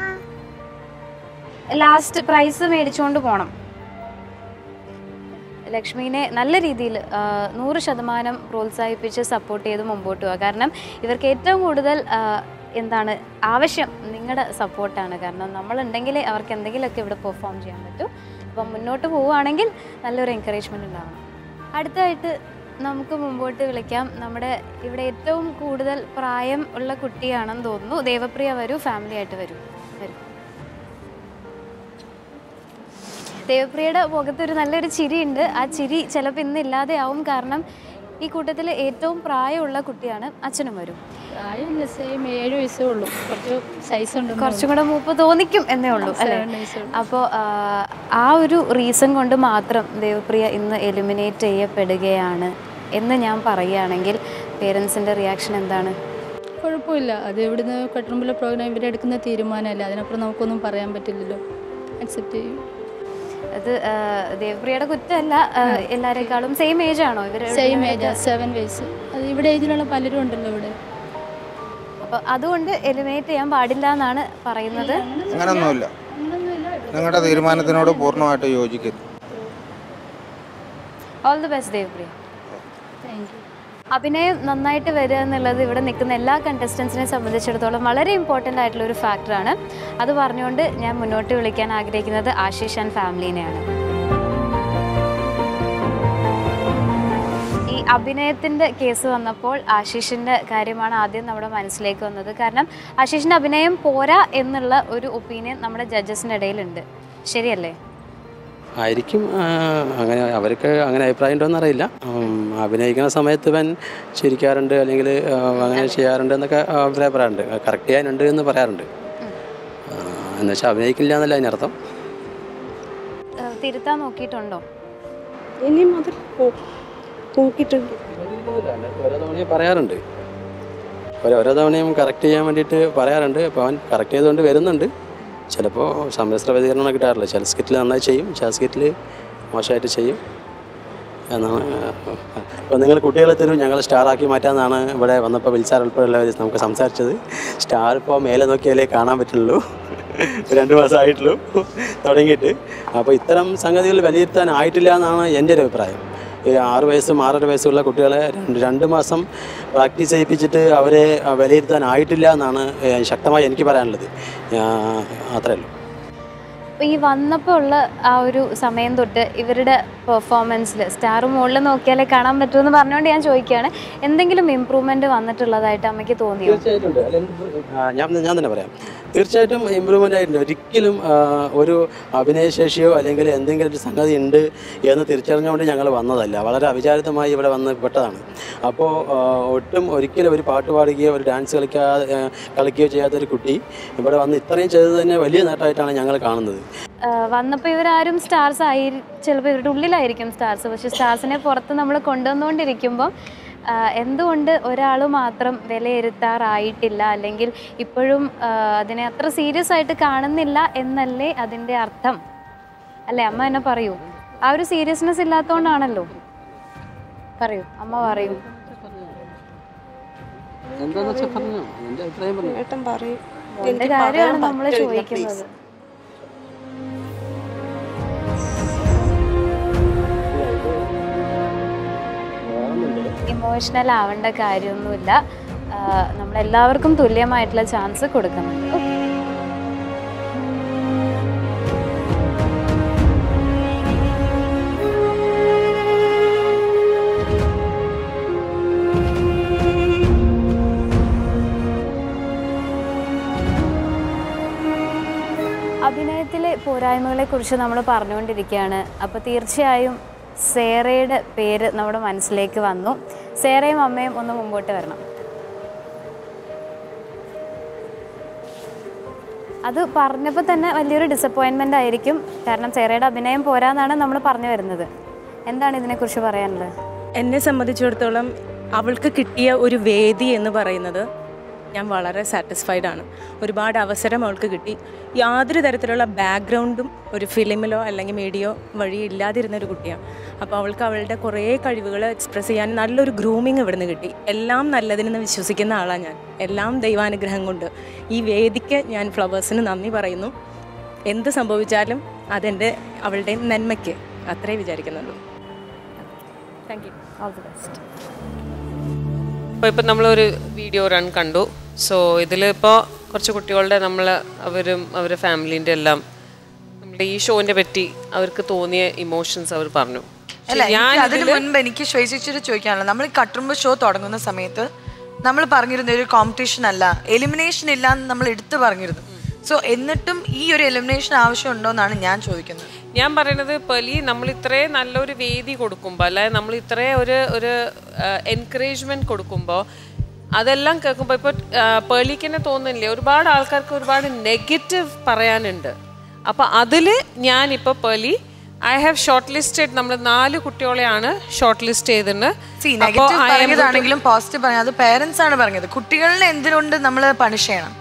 ലാസ്റ്റ് പ്രൈസ് മേടിച്ചുകൊണ്ട് പോണം ലക്ഷ്മീനെ നല്ല രീതിയിൽ നൂറ് ശതമാനം പ്രോത്സാഹിപ്പിച്ച് സപ്പോർട്ട് ചെയ്ത് മുമ്പോട്ട് പോവുക കാരണം ഇവർക്ക് ഏറ്റവും കൂടുതൽ ആ, എന്താണ് ആവശ്യം നിങ്ങളുടെ സപ്പോർട്ടാണ് കാരണം നമ്മളുണ്ടെങ്കിലേ അവർക്ക് എന്തെങ്കിലുമൊക്കെ ഇവിടെ പെർഫോം ചെയ്യാൻ പറ്റൂ അപ്പം മുന്നോട്ട് പോവുകയാണെങ്കിൽ നല്ലൊരു എൻകറേജ്മെൻറ്റ് ഉണ്ടാവണം അടുത്തായിട്ട് നമുക്ക് മുമ്പോട്ട് വിളിക്കാം നമ്മുടെ ഇവിടെ ഏറ്റവും കൂടുതൽ പ്രായം ഉള്ള കുട്ടിയാണെന്ന് തോന്നുന്നു ദേവപ്രിയ വരൂ ഫാമിലി ആയിട്ട് വരൂ വരൂ ദേവപ്രിയയുടെ മുഖത്ത് ഒരു നല്ലൊരു ചിരിയുണ്ട് ആ ചിരി ചിലപ്പോൾ ഇന്ന് ഇല്ലാതെയാവും കാരണം ഈ കൂട്ടത്തിൽ ഏറ്റവും പ്രായമുള്ള കുട്ടിയാണ് അച്ഛനും വരും പ്രായമില്ല സെയിം ഏഴ് വയസ്സേ ഉള്ളൂ കുറച്ച് സൈസ് ഉണ്ട് കുറച്ചും കൂടെ മൂപ്പ് തോന്നിക്കും എന്നേ ഉള്ളൂ അല്ലേ Seven years ഉള്ളൂ. അപ്പോൾ ആ ഒരു റീസൺ കൊണ്ട് മാത്രം ദേവപ്രിയ ഇന്ന് എലിമിനേറ്റ് ചെയ്യപ്പെടുകയാണ് എന്ന് ഞാൻ പറയുകയാണെങ്കിൽ പേരൻസിൻ്റെ റിയാക്ഷൻ എന്താണ് കുഴപ്പമില്ല അത് ഇവിടുന്ന് കട്ടുമ്പുള്ള പ്രോഗ്രാം ഇവരെടുക്കുന്ന തീരുമാനമല്ല അതിനപ്പുറം നമുക്കൊന്നും പറയാൻ പറ്റില്ലല്ലോ അക്സെപ്റ്റ് ചെയ്യും അത് ആ, ദേവപ്രിയയുടെ കുറ്റമല്ല ആ, എല്ലാവരെക്കാളും സെയിം ഏജ് ആണോ ഇവർ സെയിം ഏജ് സെവൻ വയസ്സ് അത് ഇവിടെ ഏജിലുള്ള പലരും ഉണ്ടല്ലോ ഇവിടെ അപ്പോൾ അതുകൊണ്ട് എലിമിനേറ്റ് ചെയ്യാൻ പാടില്ല എന്നാണ് പറയുന്നത് അങ്ങനൊന്നുമില്ല നിങ്ങളുടെ തീരുമാനത്തിനോട് പൂർണ്ണമായിട്ട് യോജിക്കുന്നു ഓൾ ദി ബെസ്റ്റ് ദേവപ്രിയ അഭിനയം നന്നായിട്ട് വരിക എന്നുള്ളത് ഇവിടെ നിൽക്കുന്ന എല്ലാ കണ്ടസ്റ്റൻസിനെ സംബന്ധിച്ചിടത്തോളം വളരെ ഇമ്പോർട്ടൻ്റ് ആയിട്ടുള്ള ഒരു ഫാക്ടറാണ് അത് പറഞ്ഞുകൊണ്ട് ഞാൻ മുന്നോട്ട് വിളിക്കാൻ ആഗ്രഹിക്കുന്നത് ആശീഷ് ആൻഡ് ഫാമിലിനെയാണ് ഈ അഭിനയത്തിൻ്റെ കേസ് വന്നപ്പോൾ ആശീഷിൻ്റെ കാര്യമാണ് ആദ്യം നമ്മുടെ മനസ്സിലേക്ക് വന്നത് കാരണം ആശീഷിൻ്റെ അഭിനയം പോരാ എന്നുള്ള ഒരു ഒപ്പീനിയൻ നമ്മുടെ ജഡ്ജസിൻ്റെ ഇടയിലുണ്ട് ശരിയല്ലേ ആയിരിക്കും ആ, അങ്ങനെ അവർക്ക് അങ്ങനെ അഭിപ്രായം ഉണ്ടോയെന്ന് അറിയില്ല ഉം, അഭിനയിക്കുന്ന സമയത്ത് ഇവൻ ചിരിക്കാറുണ്ട് അല്ലെങ്കിൽ ആ, അങ്ങനെ ചെയ്യാറുണ്ട് എന്നൊക്കെ അഭിപ്രായം പറയാറുണ്ട് കറക്റ്റ് ചെയ്യാനുണ്ട് എന്ന് പറയാറുണ്ട് ആ, എന്നുവെച്ചാൽ അഭിനയിക്കില്ല എന്നല്ല അതിനർത്ഥം ഏഹ് തിരുത്താൻ നോക്കിയിട്ടുണ്ടോ ഇനിയും അത് നോക്കിയിട്ടുണ്ട് ഓരോ തവണയും പറയാറുണ്ട് ഓരോ ഓരോ തവണയും കറക്റ്റ് ചെയ്യാൻ വേണ്ടിയിട്ട് പറയാറുണ്ട് അപ്പോൾ അവൻ കറക്റ്റ് ചെയ്തുകൊണ്ട് വരുന്നുണ്ട് ചിലപ്പോൾ സമ്മിശ്ര പ്രതികരണം കിട്ടാറില്ല ചില സ്കിറ്റിൽ നന്നായി ചെയ്യും ചില സ്കിറ്റിൽ മോശമായിട്ട് ചെയ്യും എന്നാണ് അപ്പോൾ നിങ്ങൾ കുട്ടികളെ തരും ഞങ്ങൾ സ്റ്റാറാക്കി മാറ്റാമെന്നാണ് ഇവിടെ വന്നപ്പോൾ വിളിച്ചാൽ ഉൾപ്പെടെയുള്ളവർ നമുക്ക് സംസാരിച്ചത് സ്റ്റാർ ഇപ്പോൾ മേലെ നോക്കിയാലേ കാണാൻ പറ്റുള്ളൂ രണ്ട് മാസമായിട്ടുള്ളൂ തുടങ്ങിയിട്ട് അപ്പോൾ ഇത്തരം സംഗതികൾ വിലയിരുത്താൻ ആയിട്ടില്ല എന്നാണ് എൻ്റെ ഒരു അഭിപ്രായം ഈ ആറ് വയസ്സും ആറര വയസ്സുള്ള കുട്ടികളെ രണ്ട് രണ്ട് മാസം പ്രാക്ടീസ് ചെയ്യിപ്പിച്ചിട്ട് അവരെ വിലയിരുത്താൻ ആയിട്ടില്ല എന്നാണ് ഏഹ്, ശക്തമായി എനിക്ക് പറയാനുള്ളത് ഞാൻ- അത്രേ ഉള്ളൂ അപ്പോൾ ഈ വന്നപ്പോൾ ഉള്ള ആ ഒരു സമയം തൊട്ട് ഇവരുടെ പെർഫോമൻസിൽ സ്റ്റാർ മുകളിൽ നോക്കിയാലേ കാണാൻ പറ്റുമെന്ന് പറഞ്ഞുകൊണ്ട് ഞാൻ ചോദിക്കുകയാണ് എന്തെങ്കിലും ഇമ്പ്രൂവ്മെന്റ് വന്നിട്ടുള്ളതായിട്ട് അമ്മയ്ക്ക് തോന്നിയോ തീർച്ചയായിട്ടും ഉണ്ട്. അല്ല, ആ, ഞാൻ ഞാൻ തന്നെ പറയാം തീർച്ചയായിട്ടും ഇമ്പ്രൂവ്മെൻ്റ് ആയിട്ടുണ്ട് ഒരിക്കലും ആ, ഒരു അഭിനയശേഷിയോ അല്ലെങ്കിൽ എന്തെങ്കിലും ഒരു സംഗതി ഉണ്ട് എന്ന് തിരിച്ചറിഞ്ഞുകൊണ്ട് ഞങ്ങൾ വന്നതല്ല വളരെ അവിചാരിതമായി ഇവിടെ വന്ന് പെട്ടതാണ് അപ്പോൾ ഒട്ടും ഒരിക്കലും ഒരു പാട്ട് പാടുകയോ ഒരു ഡാൻസ് കളിക്കാതെ ആ, കളിക്കുകയോ ചെയ്യാത്ത ഒരു കുട്ടി ഇവിടെ വന്ന് ഇത്രയും ചെയ്തത് തന്നെ വലിയ നേട്ടമായിട്ടാണ് ഞങ്ങൾ കാണുന്നത് വന്നപ്പോൾ ഇവരാരും സ്റ്റാർസ് ആയി ചിലപ്പോൾ ഇവരുടെ ഉള്ളിലായിരിക്കും സ്റ്റാർസ് പക്ഷെ സ്റ്റാർസിനെ പുറത്ത് നമ്മൾ കൊണ്ടുവന്നുകൊണ്ടിരിക്കുമ്പോൾ ആ, എന്തുകൊണ്ട് ഒരാൾ മാത്രം വിലയിരുത്താറായിട്ടില്ല അല്ലെങ്കിൽ ഇപ്പോഴും ആ, അതിനെ അത്ര സീരിയസ് ആയിട്ട് കാണുന്നില്ല എന്നല്ലേ അതിൻ്റെ അർത്ഥം അല്ലേ അമ്മ എന്നെ പറയൂ ആ ഒരു സീരിയസ്നെസ് ഇല്ലാത്തതുകൊണ്ടാണല്ലോ പറയൂ അമ്മ പറയൂ എന്താണെന്ന് വെച്ചാൽ പറഞ്ഞു എൻ്റെ അഭിപ്രായം പറഞ്ഞു ഏട്ടൻ പറയും എൻ്റെ കാര്യമാണ് നമ്മൾ ചോദിക്കുന്നത് ഇമോഷണൽ ആവേണ്ട കാര്യമൊന്നുമില്ല ആഹ് നമ്മളെല്ലാവർക്കും തുല്യമായിട്ടുള്ള ചാൻസ് കൊടുക്കുന്നുണ്ട് Okay. അഭിനയത്തിലെ പോരായ്മകളെ കുറിച്ച് നമ്മൾ പറഞ്ഞുകൊണ്ടിരിക്കുകയാണ് അപ്പോൾ തീർച്ചയായും സേറയുടെ പേര് നമ്മുടെ മനസ്സിലേക്ക് വന്നു സേറയും അമ്മയും ഒന്ന് മുമ്പോട്ട് വരണം അത് പറഞ്ഞപ്പോൾ തന്നെ വലിയൊരു ഡിസപ്പോയിൻമെൻ്റ് ആയിരിക്കും കാരണം സേറയുടെ അഭിനയം പോരാന്നാണ് നമ്മൾ പറഞ്ഞു വരുന്നത് എന്താണ് ഇതിനെക്കുറിച്ച് പറയാനുള്ളത് എന്നെ സംബന്ധിച്ചിടത്തോളം അവൾക്ക് കിട്ടിയ ഒരു വേദി എന്ന് പറയുന്നത് ഞാൻ വളരെ സാറ്റിസ്ഫൈഡ് ആണ് ഒരുപാട് അവസരം അവൾക്ക് കിട്ടി യാതൊരു തരത്തിലുള്ള ബാക്ക്ഗ്രൗണ്ടും ഒരു ഫിലിമിലോ അല്ലെങ്കിൽ മീഡിയോ വഴി ഇല്ലാതിരുന്ന ഒരു കുട്ടിയാണ് അപ്പോൾ അവൾക്ക് അവളുടെ കുറേ കഴിവുകൾ എക്സ്പ്രസ് ചെയ്യാൻ നല്ലൊരു ഗ്രൂമിങ് ഇവിടുന്ന് കിട്ടി എല്ലാം നല്ലതിനെന്ന് വിശ്വസിക്കുന്ന ആളാണ് ഞാൻ എല്ലാം ദൈവാനുഗ്രഹം കൊണ്ട് ഈ വേദിക്ക് ഞാൻ ഫ്ലവേഴ്സിന് നന്ദി പറയുന്നു എന്ത് സംഭവിച്ചാലും അതെൻ്റെ അവളുടെ നന്മയ്ക്ക് അത്രേ വിചാരിക്കുന്നുള്ളൂ thank you all the best അപ്പോൾ ഇപ്പം നമ്മളൊരു വീഡിയോ റൺ കണ്ടു സോ ഇതിലിപ്പോൾ കുറച്ച് കുട്ടികളുടെ നമ്മൾ അവരും അവരുടെ ഫാമിലീൻ്റെ എല്ലാം നമ്മുടെ ഈ ഷോവിനെ പറ്റി അവർക്ക് തോന്നിയ ഇമോഷൻസ് അവർ പറഞ്ഞു പക്ഷെ അല്ല ഞാൻ എനിക്ക് അതിന് ഇതില് മുൻപ് എനിക്ക് ശ്വേസിച്ചിട്ട് ചോദിക്കാനുള്ളത് നമ്മൾ ഈ കട്ടുമ്പ് ഷോ തുടങ്ങുന്ന സമയത്ത് നമ്മൾ പറഞ്ഞിരുന്ന ഒരു കോമ്പറ്റീഷൻ അല്ല എലിമിനേഷൻ ഇല്ല എന്ന് നമ്മൾ എടുത്തു പറഞ്ഞിരുന്നു സോ എന്നിട്ടും ഈ ഒരു എലിമിനേഷൻ ആവശ്യമുണ്ടോ എന്നാണ് ഞാൻ ചോദിക്കുന്നത് ഞാൻ പറയുന്നത് പെലി നമ്മൾ ഇത്രയും നല്ലൊരു വേദി കൊടുക്കുമ്പോൾ അല്ലാതെ നമ്മൾ ഇത്രയും ഒരു ഒരു എൻകറേജ്മെന്റ് കൊടുക്കുമ്പോൾ അതെല്ലാം കേൾക്കുമ്പോൾ ഇപ്പോൾ പേളിക്ക് തന്നെ തോന്നുന്നില്ലേ ഒരുപാട് ആൾക്കാർക്ക് ഒരുപാട് നെഗറ്റീവ് പറയാനുണ്ട് അപ്പോൾ അതിൽ ഞാനിപ്പോൾ Pearle I have short listed നമ്മൾ നാല് കുട്ടികളെയാണ് ഷോർട്ട് ലിസ്റ്റ് ചെയ്തിട്ടുണ്ട് സി അപ്പോൾ negative I am going to- പറഞ്ഞതാണെങ്കിലും പോസിറ്റീവ് പറഞ്ഞത് അത് പേരൻസ് ആണ് പറഞ്ഞത് കുട്ടികളിനെ എന്തിനുകൊണ്ട് നമ്മൾ പണിഷ് ചെയ്യണം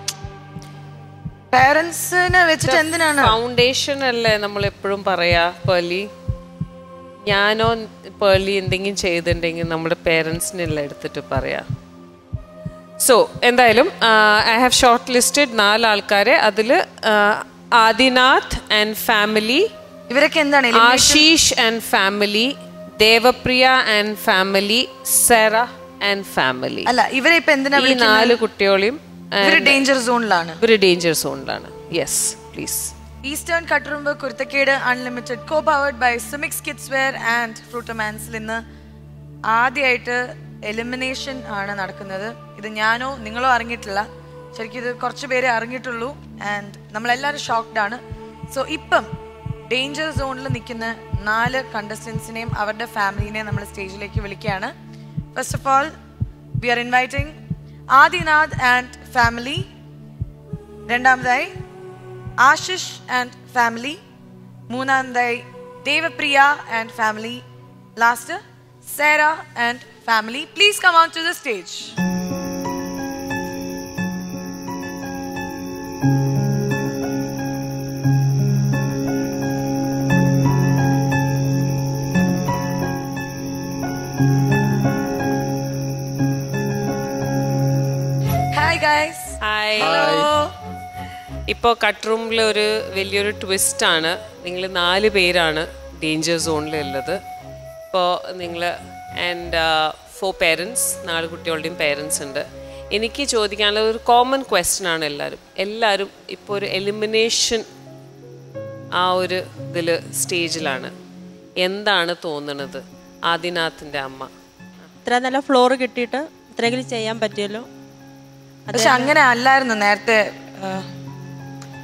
പേരൻസിനെ വെച്ചിട്ട് എന്തിനാണ് ഫൗണ്ടേഷൻ അല്ലേ നമ്മൾ എപ്പോഴും പറയാ പേർലി ഞാനോ പേർലി എന്തെങ്കിലും ചെയ്തിട്ടുണ്ടെങ്കിൽ നമ്മുടെ പേരൻസിനെല്ലാം എടുത്തിട്ട് പറയാ സോ എന്തായാലും ഐ ഹാവ് ഷോർട്ട് ലിസ്റ്റഡ് നാല് ആൾക്കാരെ അതിൽ ആദിനാഥ് ആൻഡ് ഫാമിലി ഇവരൊക്കെ എന്താണ് Ashish and family Devapriya and family Sera and family അല്ല ഇവരെ ഇപ്പൊ എന്തിനാ ഈ വിളിക്കുന്നത്? നാല് കുട്ടികളെയും ഇവര് ഡേഞ്ചർ സോണിലാണ് ഇവര് ഡേഞ്ചർ സോണിലാണ് yes please eastern Katturumbu Kuruthakkedu unlimited co powered by സുമിക്സ് kids wear and ഫ്രൂട്ടമാൻസിൽ ഇന്ന് ആദ്യമായിട്ട് എലിമിനേഷൻ ആണ് നടക്കുന്നത് ഇത് ഞാനോ നിങ്ങളോ അറിഞ്ഞിട്ടില്ല ശരിക്കും ഇത് കുറച്ച് പേരെ അറിഞ്ഞിട്ടുള്ളൂ ആൻഡ് നമ്മളെല്ലാവരും ഷോക്ക്ഡ് ആണ് സോ ഇപ്പം ഡേഞ്ചർ സോണിൽ നിൽക്കുന്ന നാല് കണ്ടസ്റ്റൻസിനെയും അവരുടെ ഫാമിലിനെയും നമ്മൾ സ്റ്റേജിലേക്ക് വിളിക്കുകയാണ് first of all we are inviting Adinath and family രണ്ടാമതായി ആശിഷ് ആൻഡ് ഫാമിലി മൂന്നാമതായി Devapriya and family last Sera and family please come out to the stage hi guys hi ഇപ്പോൾ കട്ട് റൂമിൽ ഒരു വലിയൊരു ട്വിസ്റ്റ് ആണ് നിങ്ങൾ നാല് പേരാണ് ഡേഞ്ചർ സോണിലുള്ളത് ഇപ്പോൾ നിങ്ങൾ ആൻഡ് ഫോർ പേരൻസ് നാല് കുട്ടികളുടെയും പേരൻസ് ഉണ്ട് എനിക്ക് ചോദിക്കാനുള്ള ഒരു കോമൺ ക്വസ്റ്റ്യൻ ആണ് എല്ലാവരും എല്ലാവരും ഇപ്പോൾ ഒരു എലിമിനേഷൻ ആ ഒരു ഇതിൽ സ്റ്റേജിലാണ് എന്താണ് തോന്നുന്നത് ആദിനാഥിൻ്റെ അമ്മ ഇത്ര നല്ല ഫ്ലോർ കിട്ടിയിട്ട് ഇത്രയെങ്കിലും ചെയ്യാൻ പറ്റിയല്ലോ പക്ഷെ അങ്ങനെ അല്ലായിരുന്നു നേരത്തെ ആ,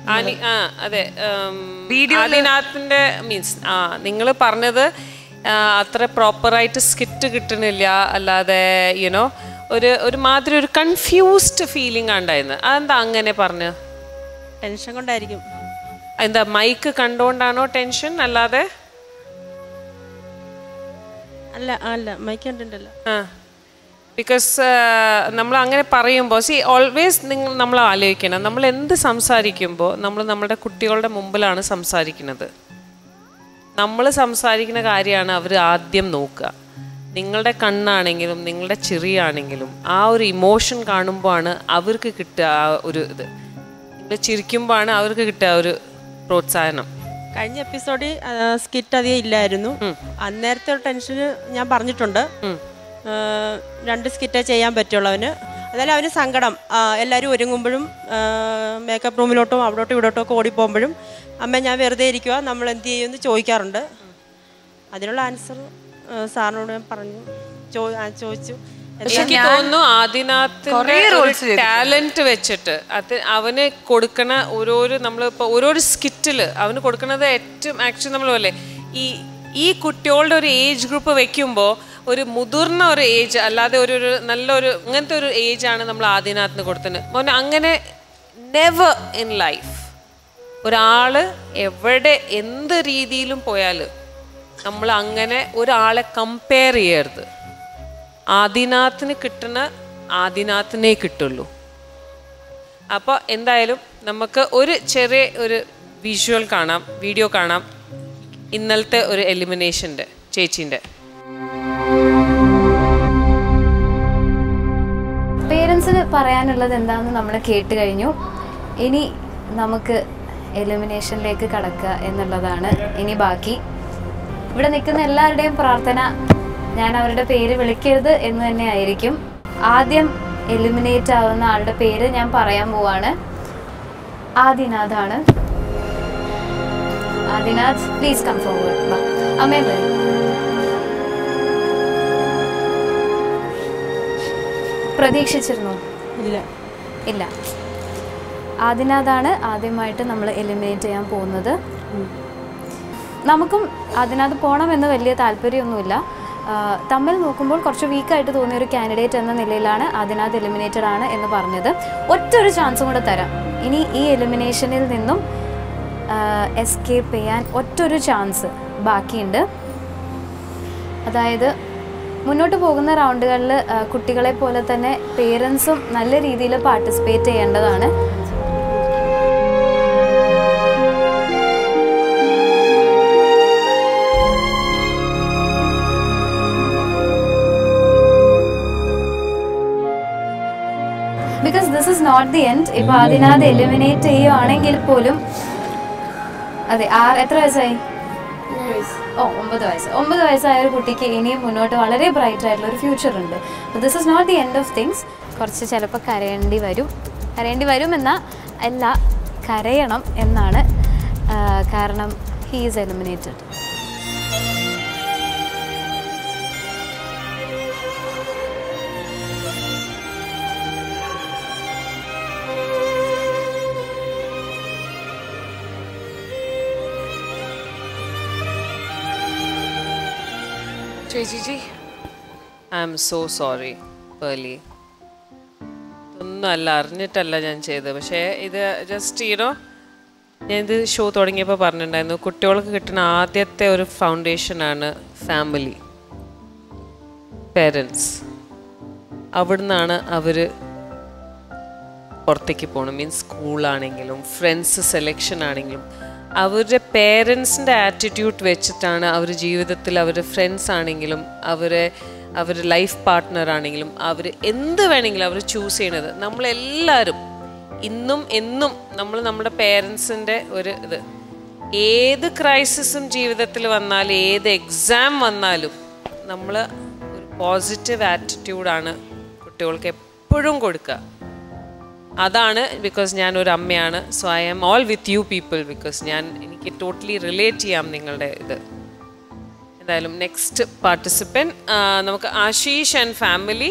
ആനി ആ അതെ ആദിനാഥിന്റെ മീൻസ് ആ നിങ്ങൾ പറഞ്ഞത് ആ, അത്ര പ്രോപ്പറായിട്ട് സ്കിറ്റ് കിട്ടണില്ല അല്ലാതെ യുനോ ഒരു ഒരു മാതിരി ഒരു കൺഫ്യൂസ്ഡ് ഫീലിംഗ് ഉണ്ടായിരുന്നു അതെന്താ അങ്ങനെ പറഞ്ഞു ടെൻഷൻ കൊണ്ടായിരിക്കും എന്താ മൈക്ക് കണ്ടോണ്ടാണോ ടെൻഷൻ അല്ലാതെ അല്ല അല്ല മൈക്ക് കണ്ടിട്ടല്ല ആ ബിക്കോസ് നമ്മൾ അങ്ങനെ പറയുമ്പോൾ സി ഓൾവേസ് നിങ്ങൾ നമ്മൾ ആലോചിക്കണം നമ്മൾ എന്ത് സംസാരിക്കുമ്പോൾ നമ്മൾ നമ്മുടെ കുട്ടികളുടെ മുമ്പിലാണ് സംസാരിക്കുന്നത് നമ്മൾ സംസാരിക്കുന്ന കാര്യമാണ് അവർ ആദ്യം നോക്കുക നിങ്ങളുടെ കണ്ണാണെങ്കിലും നിങ്ങളുടെ ചിറിയാണെങ്കിലും ആ ഒരു ഇമോഷൻ കാണുമ്പോഴാണ് അവർക്ക് കിട്ടുക ആ ഒരു ഇത് നിങ്ങൾ ചിരിക്കുമ്പോഴാണ് അവർക്ക് കിട്ടുക ആ ഒരു പ്രോത്സാഹനം കഴിഞ്ഞ എപ്പിസോഡിൽ സ്കിറ്റ് അധികം ഇല്ലായിരുന്നു അന്നേരത്തെ ഒരു ടെൻഷന് ഞാൻ പറഞ്ഞിട്ടുണ്ട് ആ, രണ്ട് സ്കിറ്റേ ചെയ്യാൻ പറ്റുള്ളൂ അവന് അതായത് അവന് സങ്കടം ആ, എല്ലാവരും ഒരുങ്ങുമ്പോഴും മേക്കപ്പ് റൂമിലോട്ടും അവിടോട്ടും ഇവിടോട്ടും ഒക്കെ ഓടിപ്പോകുമ്പോഴും അമ്മ ഞാൻ വെറുതെ ഇരിക്കുക നമ്മൾ എന്ത് ചെയ്യുമെന്ന് ചോദിക്കാറുണ്ട് അതിനുള്ള ആൻസർ സാറിനോട് ഞാൻ പറഞ്ഞു ചോ- ആ, ചോദിച്ചു പക്ഷെ എനിക്ക് തോന്നുന്നു കുറേ roles ആദിനാഥിന്റെ ചെയ്തിട്ടുണ്ട്. ടാലന്റ് വെച്ചിട്ട് അത് അവന് കൊടുക്കണ ഓരോരോ നമ്മൾ ഇപ്പോൾ ഓരോരോ സ്കിറ്റില് അവന് കൊടുക്കണത് ഏറ്റവും ആക്ച്വലി നമ്മൾ പോലെ ഈ ഈ കുട്ടികളുടെ ഒരു ഏജ് ഗ്രൂപ്പ് വെക്കുമ്പോൾ ഒരു മുതിർന്ന ഒരു ഏജ് അല്ലാതെ ഒരു ഒരു നല്ലൊരു അങ്ങനത്തെ ഒരു ഏജ് ആണ് നമ്മൾ ആദിനാഥിന് കൊടുത്തത് മോനെ അങ്ങനെ നെവർ ഇൻ ലൈഫ് ഒരാള് എവിടെ എന്ത് രീതിയിലും പോയാൽ നമ്മൾ അങ്ങനെ ഒരാളെ കമ്പയർ ചെയ്യരുത് ആദിനാഥിന് കിട്ടുന്ന ആദിനാഥിനെ കിട്ടുള്ളൂ അപ്പോൾ എന്തായാലും നമുക്ക് ഒരു ചെറിയ ഒരു വിഷ്വൽ കാണാം വീഡിയോ കാണാം ഇന്നലത്തെ ഒരു എലിമിനേഷൻ്റെ ചേച്ചീൻ്റെ പേരൻസിന് പറയാനുള്ളത് എന്താണെന്ന് നമ്മൾ കേട്ട് കഴിഞ്ഞു ഇനി നമുക്ക് എലിമിനേഷനിലേക്ക് കടക്കുക എന്നുള്ളതാണ് ഇനി ബാക്കി ഇവിടെ നിൽക്കുന്ന എല്ലാവരുടെയും പ്രാർത്ഥന ഞാൻ അവരുടെ പേര് വിളിക്കരുത് എന്ന് തന്നെ ആയിരിക്കും ആദ്യം എലിമിനേറ്റ് ആവുന്ന ആളുടെ പേര് ഞാൻ പറയാൻ പോവാണ് ആദിനാഥാണ് ആദിനാഥ് പ്ലീസ് കം ഫോർവേഡ് അമ്മേ വരൂ പ്രതീക്ഷിച്ചിരുന്നു ഇല്ല ഇല്ല ആദിനാഥാണ് ആദ്യമായിട്ട് നമ്മൾ എലിമിനേറ്റ് ചെയ്യാൻ പോകുന്നത് നമുക്കും അതിനകത്ത് പോകണമെന്ന് വലിയ താല്പര്യമൊന്നുമില്ല ആ, തമ്മിൽ നോക്കുമ്പോൾ കുറച്ച് വീക്കായിട്ട് തോന്നിയ ഒരു കാൻഡിഡേറ്റ് എന്ന നിലയിലാണ് അതിനകത്ത് എലിമിനേറ്റഡ് ആണ് എന്ന് പറഞ്ഞത് ഒറ്റൊരു ചാൻസും കൂടെ തരാം ഇനി ഈ എലിമിനേഷനിൽ നിന്നും എസ്കേപ്പ് ചെയ്യാൻ ഒറ്റൊരു ചാൻസ് ബാക്കിയുണ്ട് അതായത് മുന്നോട്ട് പോകുന്ന റൗണ്ടുകളിൽ കുട്ടികളെ പോലെ തന്നെ പേരൻസും നല്ല രീതിയിൽ പാർട്ടിസിപ്പേറ്റ് ചെയ്യേണ്ടതാണ് because this is not the end ഇപ്പൊ അതിനകത്ത് എലിമിനേറ്റ് ചെയ്യുവാണെങ്കിൽ പോലും അതെ ആ എത്ര വയസ്സായി ഓ ഒമ്പത് വയസ്സ് ഒമ്പത് വയസ്സായ ഒരു കുട്ടിക്ക് ഇനിയും മുന്നോട്ട് വളരെ ബ്രൈറ്റ് ആയിട്ടുള്ള ഒരു ഫ്യൂച്ചർ ഉണ്ട് this is not the end of things കുറച്ച് ചിലപ്പോൾ കരയേണ്ടി വരും കരയേണ്ടി വരുമെന്ന അല്ല കരയണം എന്നാണ് ആ, കാരണം ഹീ ഈസ് എലിമിനേറ്റഡ് ചേച്ചി I am so sorry Pearle ഒന്നുമല്ല അറിഞ്ഞിട്ടല്ല ഞാൻ ചെയ്തത് പക്ഷേ ഇത് ജസ്റ്റ് ഈനോ ഞാൻ ഇത് ഷോ തുടങ്ങിയപ്പോൾ പറഞ്ഞിട്ടുണ്ടായിരുന്നു കുട്ടികൾക്ക് കിട്ടുന്ന ആദ്യത്തെ ഒരു ഫൗണ്ടേഷനാണ് ഫാമിലി പേരൻസ് അവിടുന്നാണ് അവർ പുറത്തേക്ക് പോകണം മീൻസ് സ്കൂളാണെങ്കിലും ഫ്രണ്ട്സ് സെലക്ഷൻ ആണെങ്കിലും അവരുടെ പേരൻസിൻ്റെ ആറ്റിറ്റ്യൂഡ് വെച്ചിട്ടാണ് അവർ ജീവിതത്തിൽ അവരുടെ ഫ്രണ്ട്സ് ആണെങ്കിലും അവരെ അവർ ലൈഫ് പാർട്ട്ണർ ആണെങ്കിലും അവർ എന്ത് വേണമെങ്കിലും അവർ ചൂസ് ചെയ്യണത് നമ്മളെല്ലാവരും ഇന്നും എന്നും നമ്മൾ നമ്മുടെ പേരൻസിൻ്റെ ഒരു ഇത് ഏത് ക്രൈസിസും ജീവിതത്തിൽ വന്നാലും ഏത് എക്സാം വന്നാലും നമ്മൾ ഒരു പോസിറ്റീവ് ആറ്റിറ്റ്യൂഡാണ് കുട്ടികൾക്ക് എപ്പോഴും കൊടുക്കുക അതാണ് ബിക്കോസ് ഞാൻ ഒരു അമ്മയാണ് so I am all with you people because ഞാൻ എനിക്ക് ടോട്ടലി റിലേറ്റ് ചെയ്യാം നിങ്ങളുടെ ഇത് എന്തായാലും നെക്സ്റ്റ് പാർട്ടിസിപ്പൻ നമുക്ക് Ashish and family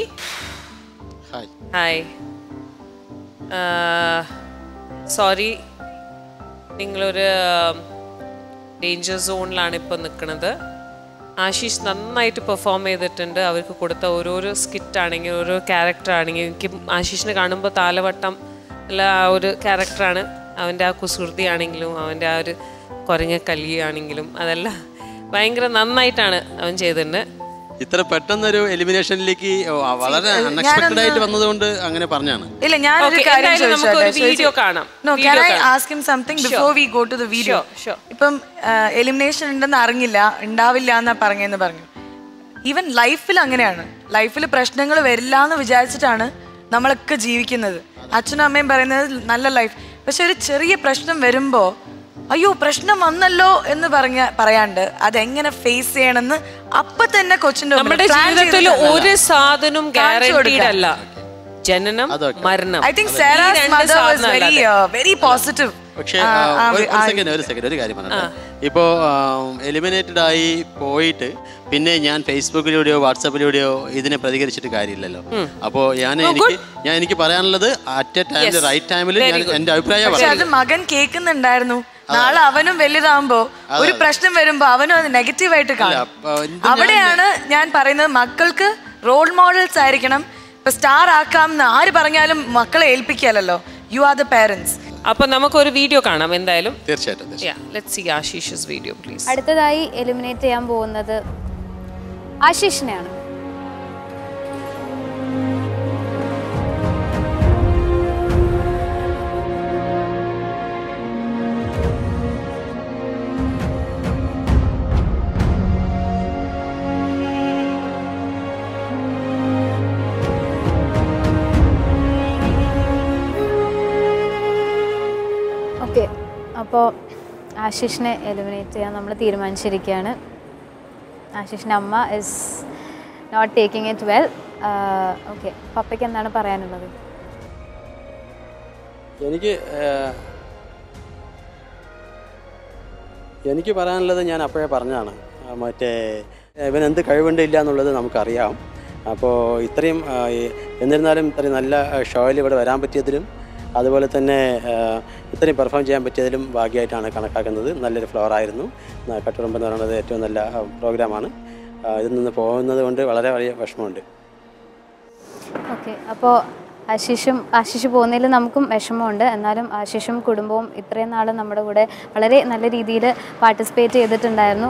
hi sorry നിങ്ങളൊരു ഡേഞ്ചർ സോണിലാണ് ഇപ്പോൾ നിൽക്കുന്നത് ആശീഷ് നന്നായിട്ട് പെർഫോം ചെയ്തിട്ടുണ്ട് അവർക്ക് കൊടുത്ത ഓരോരോ സ്കിറ്റ് ആണെങ്കിൽ ഓരോ ക്യാരക്ടർ ആണെങ്കിൽ എനിക്ക് ആശീഷിനെ കാണുമ്പോൾ താലവട്ടം ഉള്ള ആ ഒരു ക്യാരക്ടറാണ് അവൻ്റെ ആ കുസൃതി ആണെങ്കിലും അവൻ്റെ ആ ഒരു കുരങ്ങ കലിയാണെങ്കിലും അതെല്ലാം ഭയങ്കര നന്നായിട്ടാണ് അവൻ ചെയ്തിട്ടുണ്ട് ഇത്ര പെട്ടെന്നൊരു എലിമിനേഷനിലേക്ക് വളരെ ഞാനൊന്ന് അൺഎക്സ്പെക്ടഡ് ആയിട്ട് വന്നതുകൊണ്ട് അങ്ങനെ പറഞ്ഞാണ് ഇല്ല ഞാനൊരു Okay, കാര്യം എന്തായാലും നമുക്ക് ചോദിച്ചോട്ടെ? ഒരു video ചോദിച്ചു. കാണാം. No, Video can I കാണാം. ask him something Sure. before we go to the video? Sure, sure. ഇപ്പം എലിമിനേഷൻ ഉണ്ടെന്ന് അറിഞ്ഞില്ല ഉണ്ടാവില്ല എന്നാ പറഞ്ഞെന്ന് പറഞ്ഞു ഈവൻ ലൈഫിൽ അങ്ങനെയാണ് ലൈഫിൽ പ്രശ്നങ്ങൾ വരില്ല എന്ന് വിചാരിച്ചിട്ടാണ് നമ്മളൊക്കെ ജീവിക്കുന്നത് അച്ഛനും അമ്മയും പറയുന്നത് നല്ല ലൈഫ് പക്ഷെ ഒരു ചെറിയ പ്രശ്നം വരുമ്പോ അയ്യോ പ്രശ്നം വന്നല്ലോ എന്ന് പറഞ്ഞ പറയാണ്ട് അതെങ്ങനെ ഫേസ് ചെയ്യണമെന്ന് അപ്പൊ തന്നെ കൊച്ചിന്റെ മുമ്പിൽ നമ്മുടെ plan ജീവിതത്തിൽ ചെയ്തിട്ടുണ്ടല്ലോ. ഒരു സാധനവും കാണിച്ചു ഗ്യാരണ്ടീഡ് കൊടുക്കാം. അല്ല ജനനം മരണം I think ഈ Sarah's രണ്ട് mother was സാധനം very, അല്ലാതെ. uh, very positive. പക്ഷേ ആ, ആ, ആ, ഒരു ആ, സെക്കൻഡ് ഒരു സെക്കൻഡ് ഒരു കാര്യം പറഞ്ഞത് ഇപ്പോ എലിമിനേറ്റഡ് ആയി പോയിട്ട് പിന്നെ ഞാൻ ഫേസ്ബുക്കിലൂടെയോ വാട്സാപ്പിലൂടെയോ ഇതിനെ പ്രതികരിച്ചിട്ട് കാര്യമില്ലല്ലോ അപ്പോ ഞാൻ Oh, എനിക്ക് ഞാൻ എനിക്ക് പറയാനുള്ളത് at a time Yes. Right ടൈമിൽ Very ഞാൻ good. എന്റെ അഭിപ്രായം പക്ഷെ അത് പറയാം മകൻ കേൾക്കുന്നുണ്ടായിരുന്നു നാളെ അവനും വലുതാവുമ്പോ ഒരു പ്രശ്നം വരുമ്പോ അവനും അത് നെഗറ്റീവ് ആയിട്ട് കാണും അപ്പൊ ഇത് ഞാൻ- അവിടെയാണ് ഞാൻ പറയുന്നത് മക്കൾക്ക് റോൾ മോഡൽസ് ആയിരിക്കണം ഇപ്പൊ സ്റ്റാർ ആക്കാം എന്ന് ആര് പറഞ്ഞാലും മക്കളെ ഏൽപ്പിക്കാലല്ലോ യു ആർ ദ പേരൻസ് അപ്പൊ നമുക്കൊരു വീഡിയോ കാണാം എന്തായാലും തീർച്ചയായിട്ടും let see Ashish's video please അടുത്തതായി എലിമിനേറ്റ് ചെയ്യാൻ പോകുന്നത് ആശീഷിനെയാണ് ഓക്കെ അപ്പോൾ ആശിഷിനെ എലിമിനേറ്റ് ചെയ്യാൻ നമ്മൾ തീരുമാനിച്ചിരിക്കുകയാണ് ആശിഷിൻ്റെ അമ്മ is not taking it well okay പപ്പയ്ക്ക് എന്താണ് പറയാനുള്ളത് എനിക്ക് ഏഹ്, എനിക്ക് പറയാനുള്ളത് ഞാൻ അപ്പോഴേ പറഞ്ഞാണ് ആ, മറ്റേ ഇവൻ എന്ത് കഴിവുണ്ട് ഇല്ല എന്നുള്ളത് നമുക്കറിയാം അപ്പോൾ ഇത്രയും ആ, ഈ- എന്നിരുന്നാലും ഇത്രയും നല്ല ഷോയിൽ ഇവിടെ വരാൻ പറ്റിയതിലും അതുപോലെ തന്നെ ആ, ഇത്രയും പെർഫോം ചെയ്യാൻ പറ്റിയതിലും ഭാഗ്യമായിട്ടാണ് കണക്കാക്കുന്നത് നല്ലൊരു ഫ്ലോർ ആയിരുന്നു ന- കട്ടുറുമ്പ് എന്ന് പറയുന്നത് ഏറ്റവും നല്ല പ്രോഗ്രാമാണ് ഇതിൽ നിന്ന് പോകുന്നത് കൊണ്ട് വളരെ വലിയ വിഷമമുണ്ട് ഓക്കെ അപ്പോൾ ആശിഷും ആശിഷ് പോകുന്നതിൽ നമുക്കും വിഷമമുണ്ട് എന്നാലും ആശിഷും കുടുംബവും ഇത്രയും നാൾ നമ്മുടെ കൂടെ വളരെ നല്ല രീതിയിൽ പാർട്ടിസിപ്പേറ്റ് ചെയ്തിട്ടുണ്ടായിരുന്നു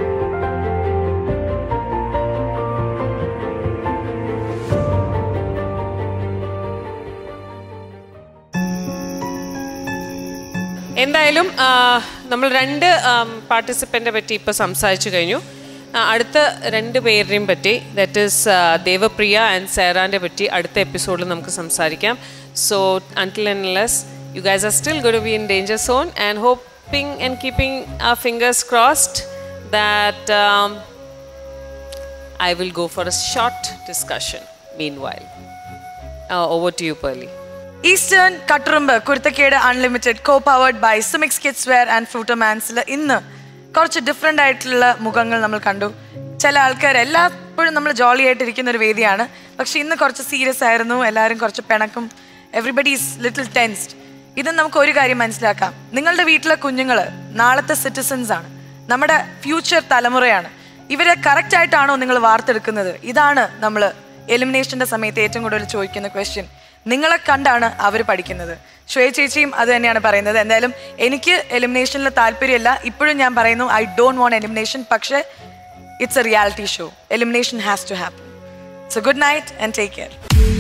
എന്തായാലും ആ, നമ്മൾ രണ്ട് പാർട്ടിസിപ്പൻ്റെ പറ്റി ഇപ്പോൾ സംസാരിച്ചു കഴിഞ്ഞു ആ, അടുത്ത രണ്ട് പേരുടെയും പറ്റി ദറ്റ് ഈസ് ദേവപ്രിയ ആൻഡ് സേറാൻ്റെ പറ്റി അടുത്ത എപ്പിസോഡിൽ നമുക്ക് സംസാരിക്കാം so until and less you guys are still good be in danger zone and hoping and keeping a fingers crossed that I will go for a short discussion meanwhile. Uh, over to you, Pearly. Eastern Katturumbu Kuruthakkedu unlimited co powered by സുമിക്സ് kids wear and ഫ്രൂട്ടോമാൻസിൽ ഇന്ന് കുറച്ച് different ആയിട്ടുള്ള മുഖങ്ങൾ നമ്മൾ കണ്ടു ചില ആൾക്കാർ എല്ലാപ്പോഴും നമ്മൾ ജോളി ആയിട്ടിരിക്കുന്ന ഒരു വേദിയാണ് പക്ഷെ ഇന്ന് കുറച്ച് സീരിയസ് ആയിരുന്നു എല്ലാവരും കുറച്ച് പിണക്കും എവറിബഡി ഈസ് ലിറ്റിൽ ടെൻസ്ഡ് ഇത് നമുക്ക് ഒരു കാര്യം മനസ്സിലാക്കാം നിങ്ങളുടെ വീട്ടിലെ കുഞ്ഞുങ്ങൾ നാളത്തെ സിറ്റിസൺസ് ആണ് നമ്മുടെ ഫ്യൂച്ചർ തലമുറയാണ് ഇവരെ കറക്റ്റ് ആയിട്ടാണോ നിങ്ങൾ വാർത്തെടുക്കുന്നത് ഇതാണ് നമ്മൾ എലിമിനേഷന്റെ സമയത്ത് ഏറ്റവും കൂടുതൽ ചോദിക്കുന്ന ക്വസ്റ്റ്യൻ നിങ്ങളെ കണ്ടാണ് അവർ പഠിക്കുന്നത് ശ്വേയ ചേച്ചിയും അത് തന്നെയാണ് പറയുന്നത് എന്തായാലും എനിക്ക് എലിമിനേഷനിൽ താല്പര്യമില്ല ഇപ്പോഴും ഞാൻ പറയുന്നു ഐ ഡോണ്ട് വോണ്ട് എലിമിനേഷൻ പക്ഷേ it's a reality show elimination has to happen so good night and take care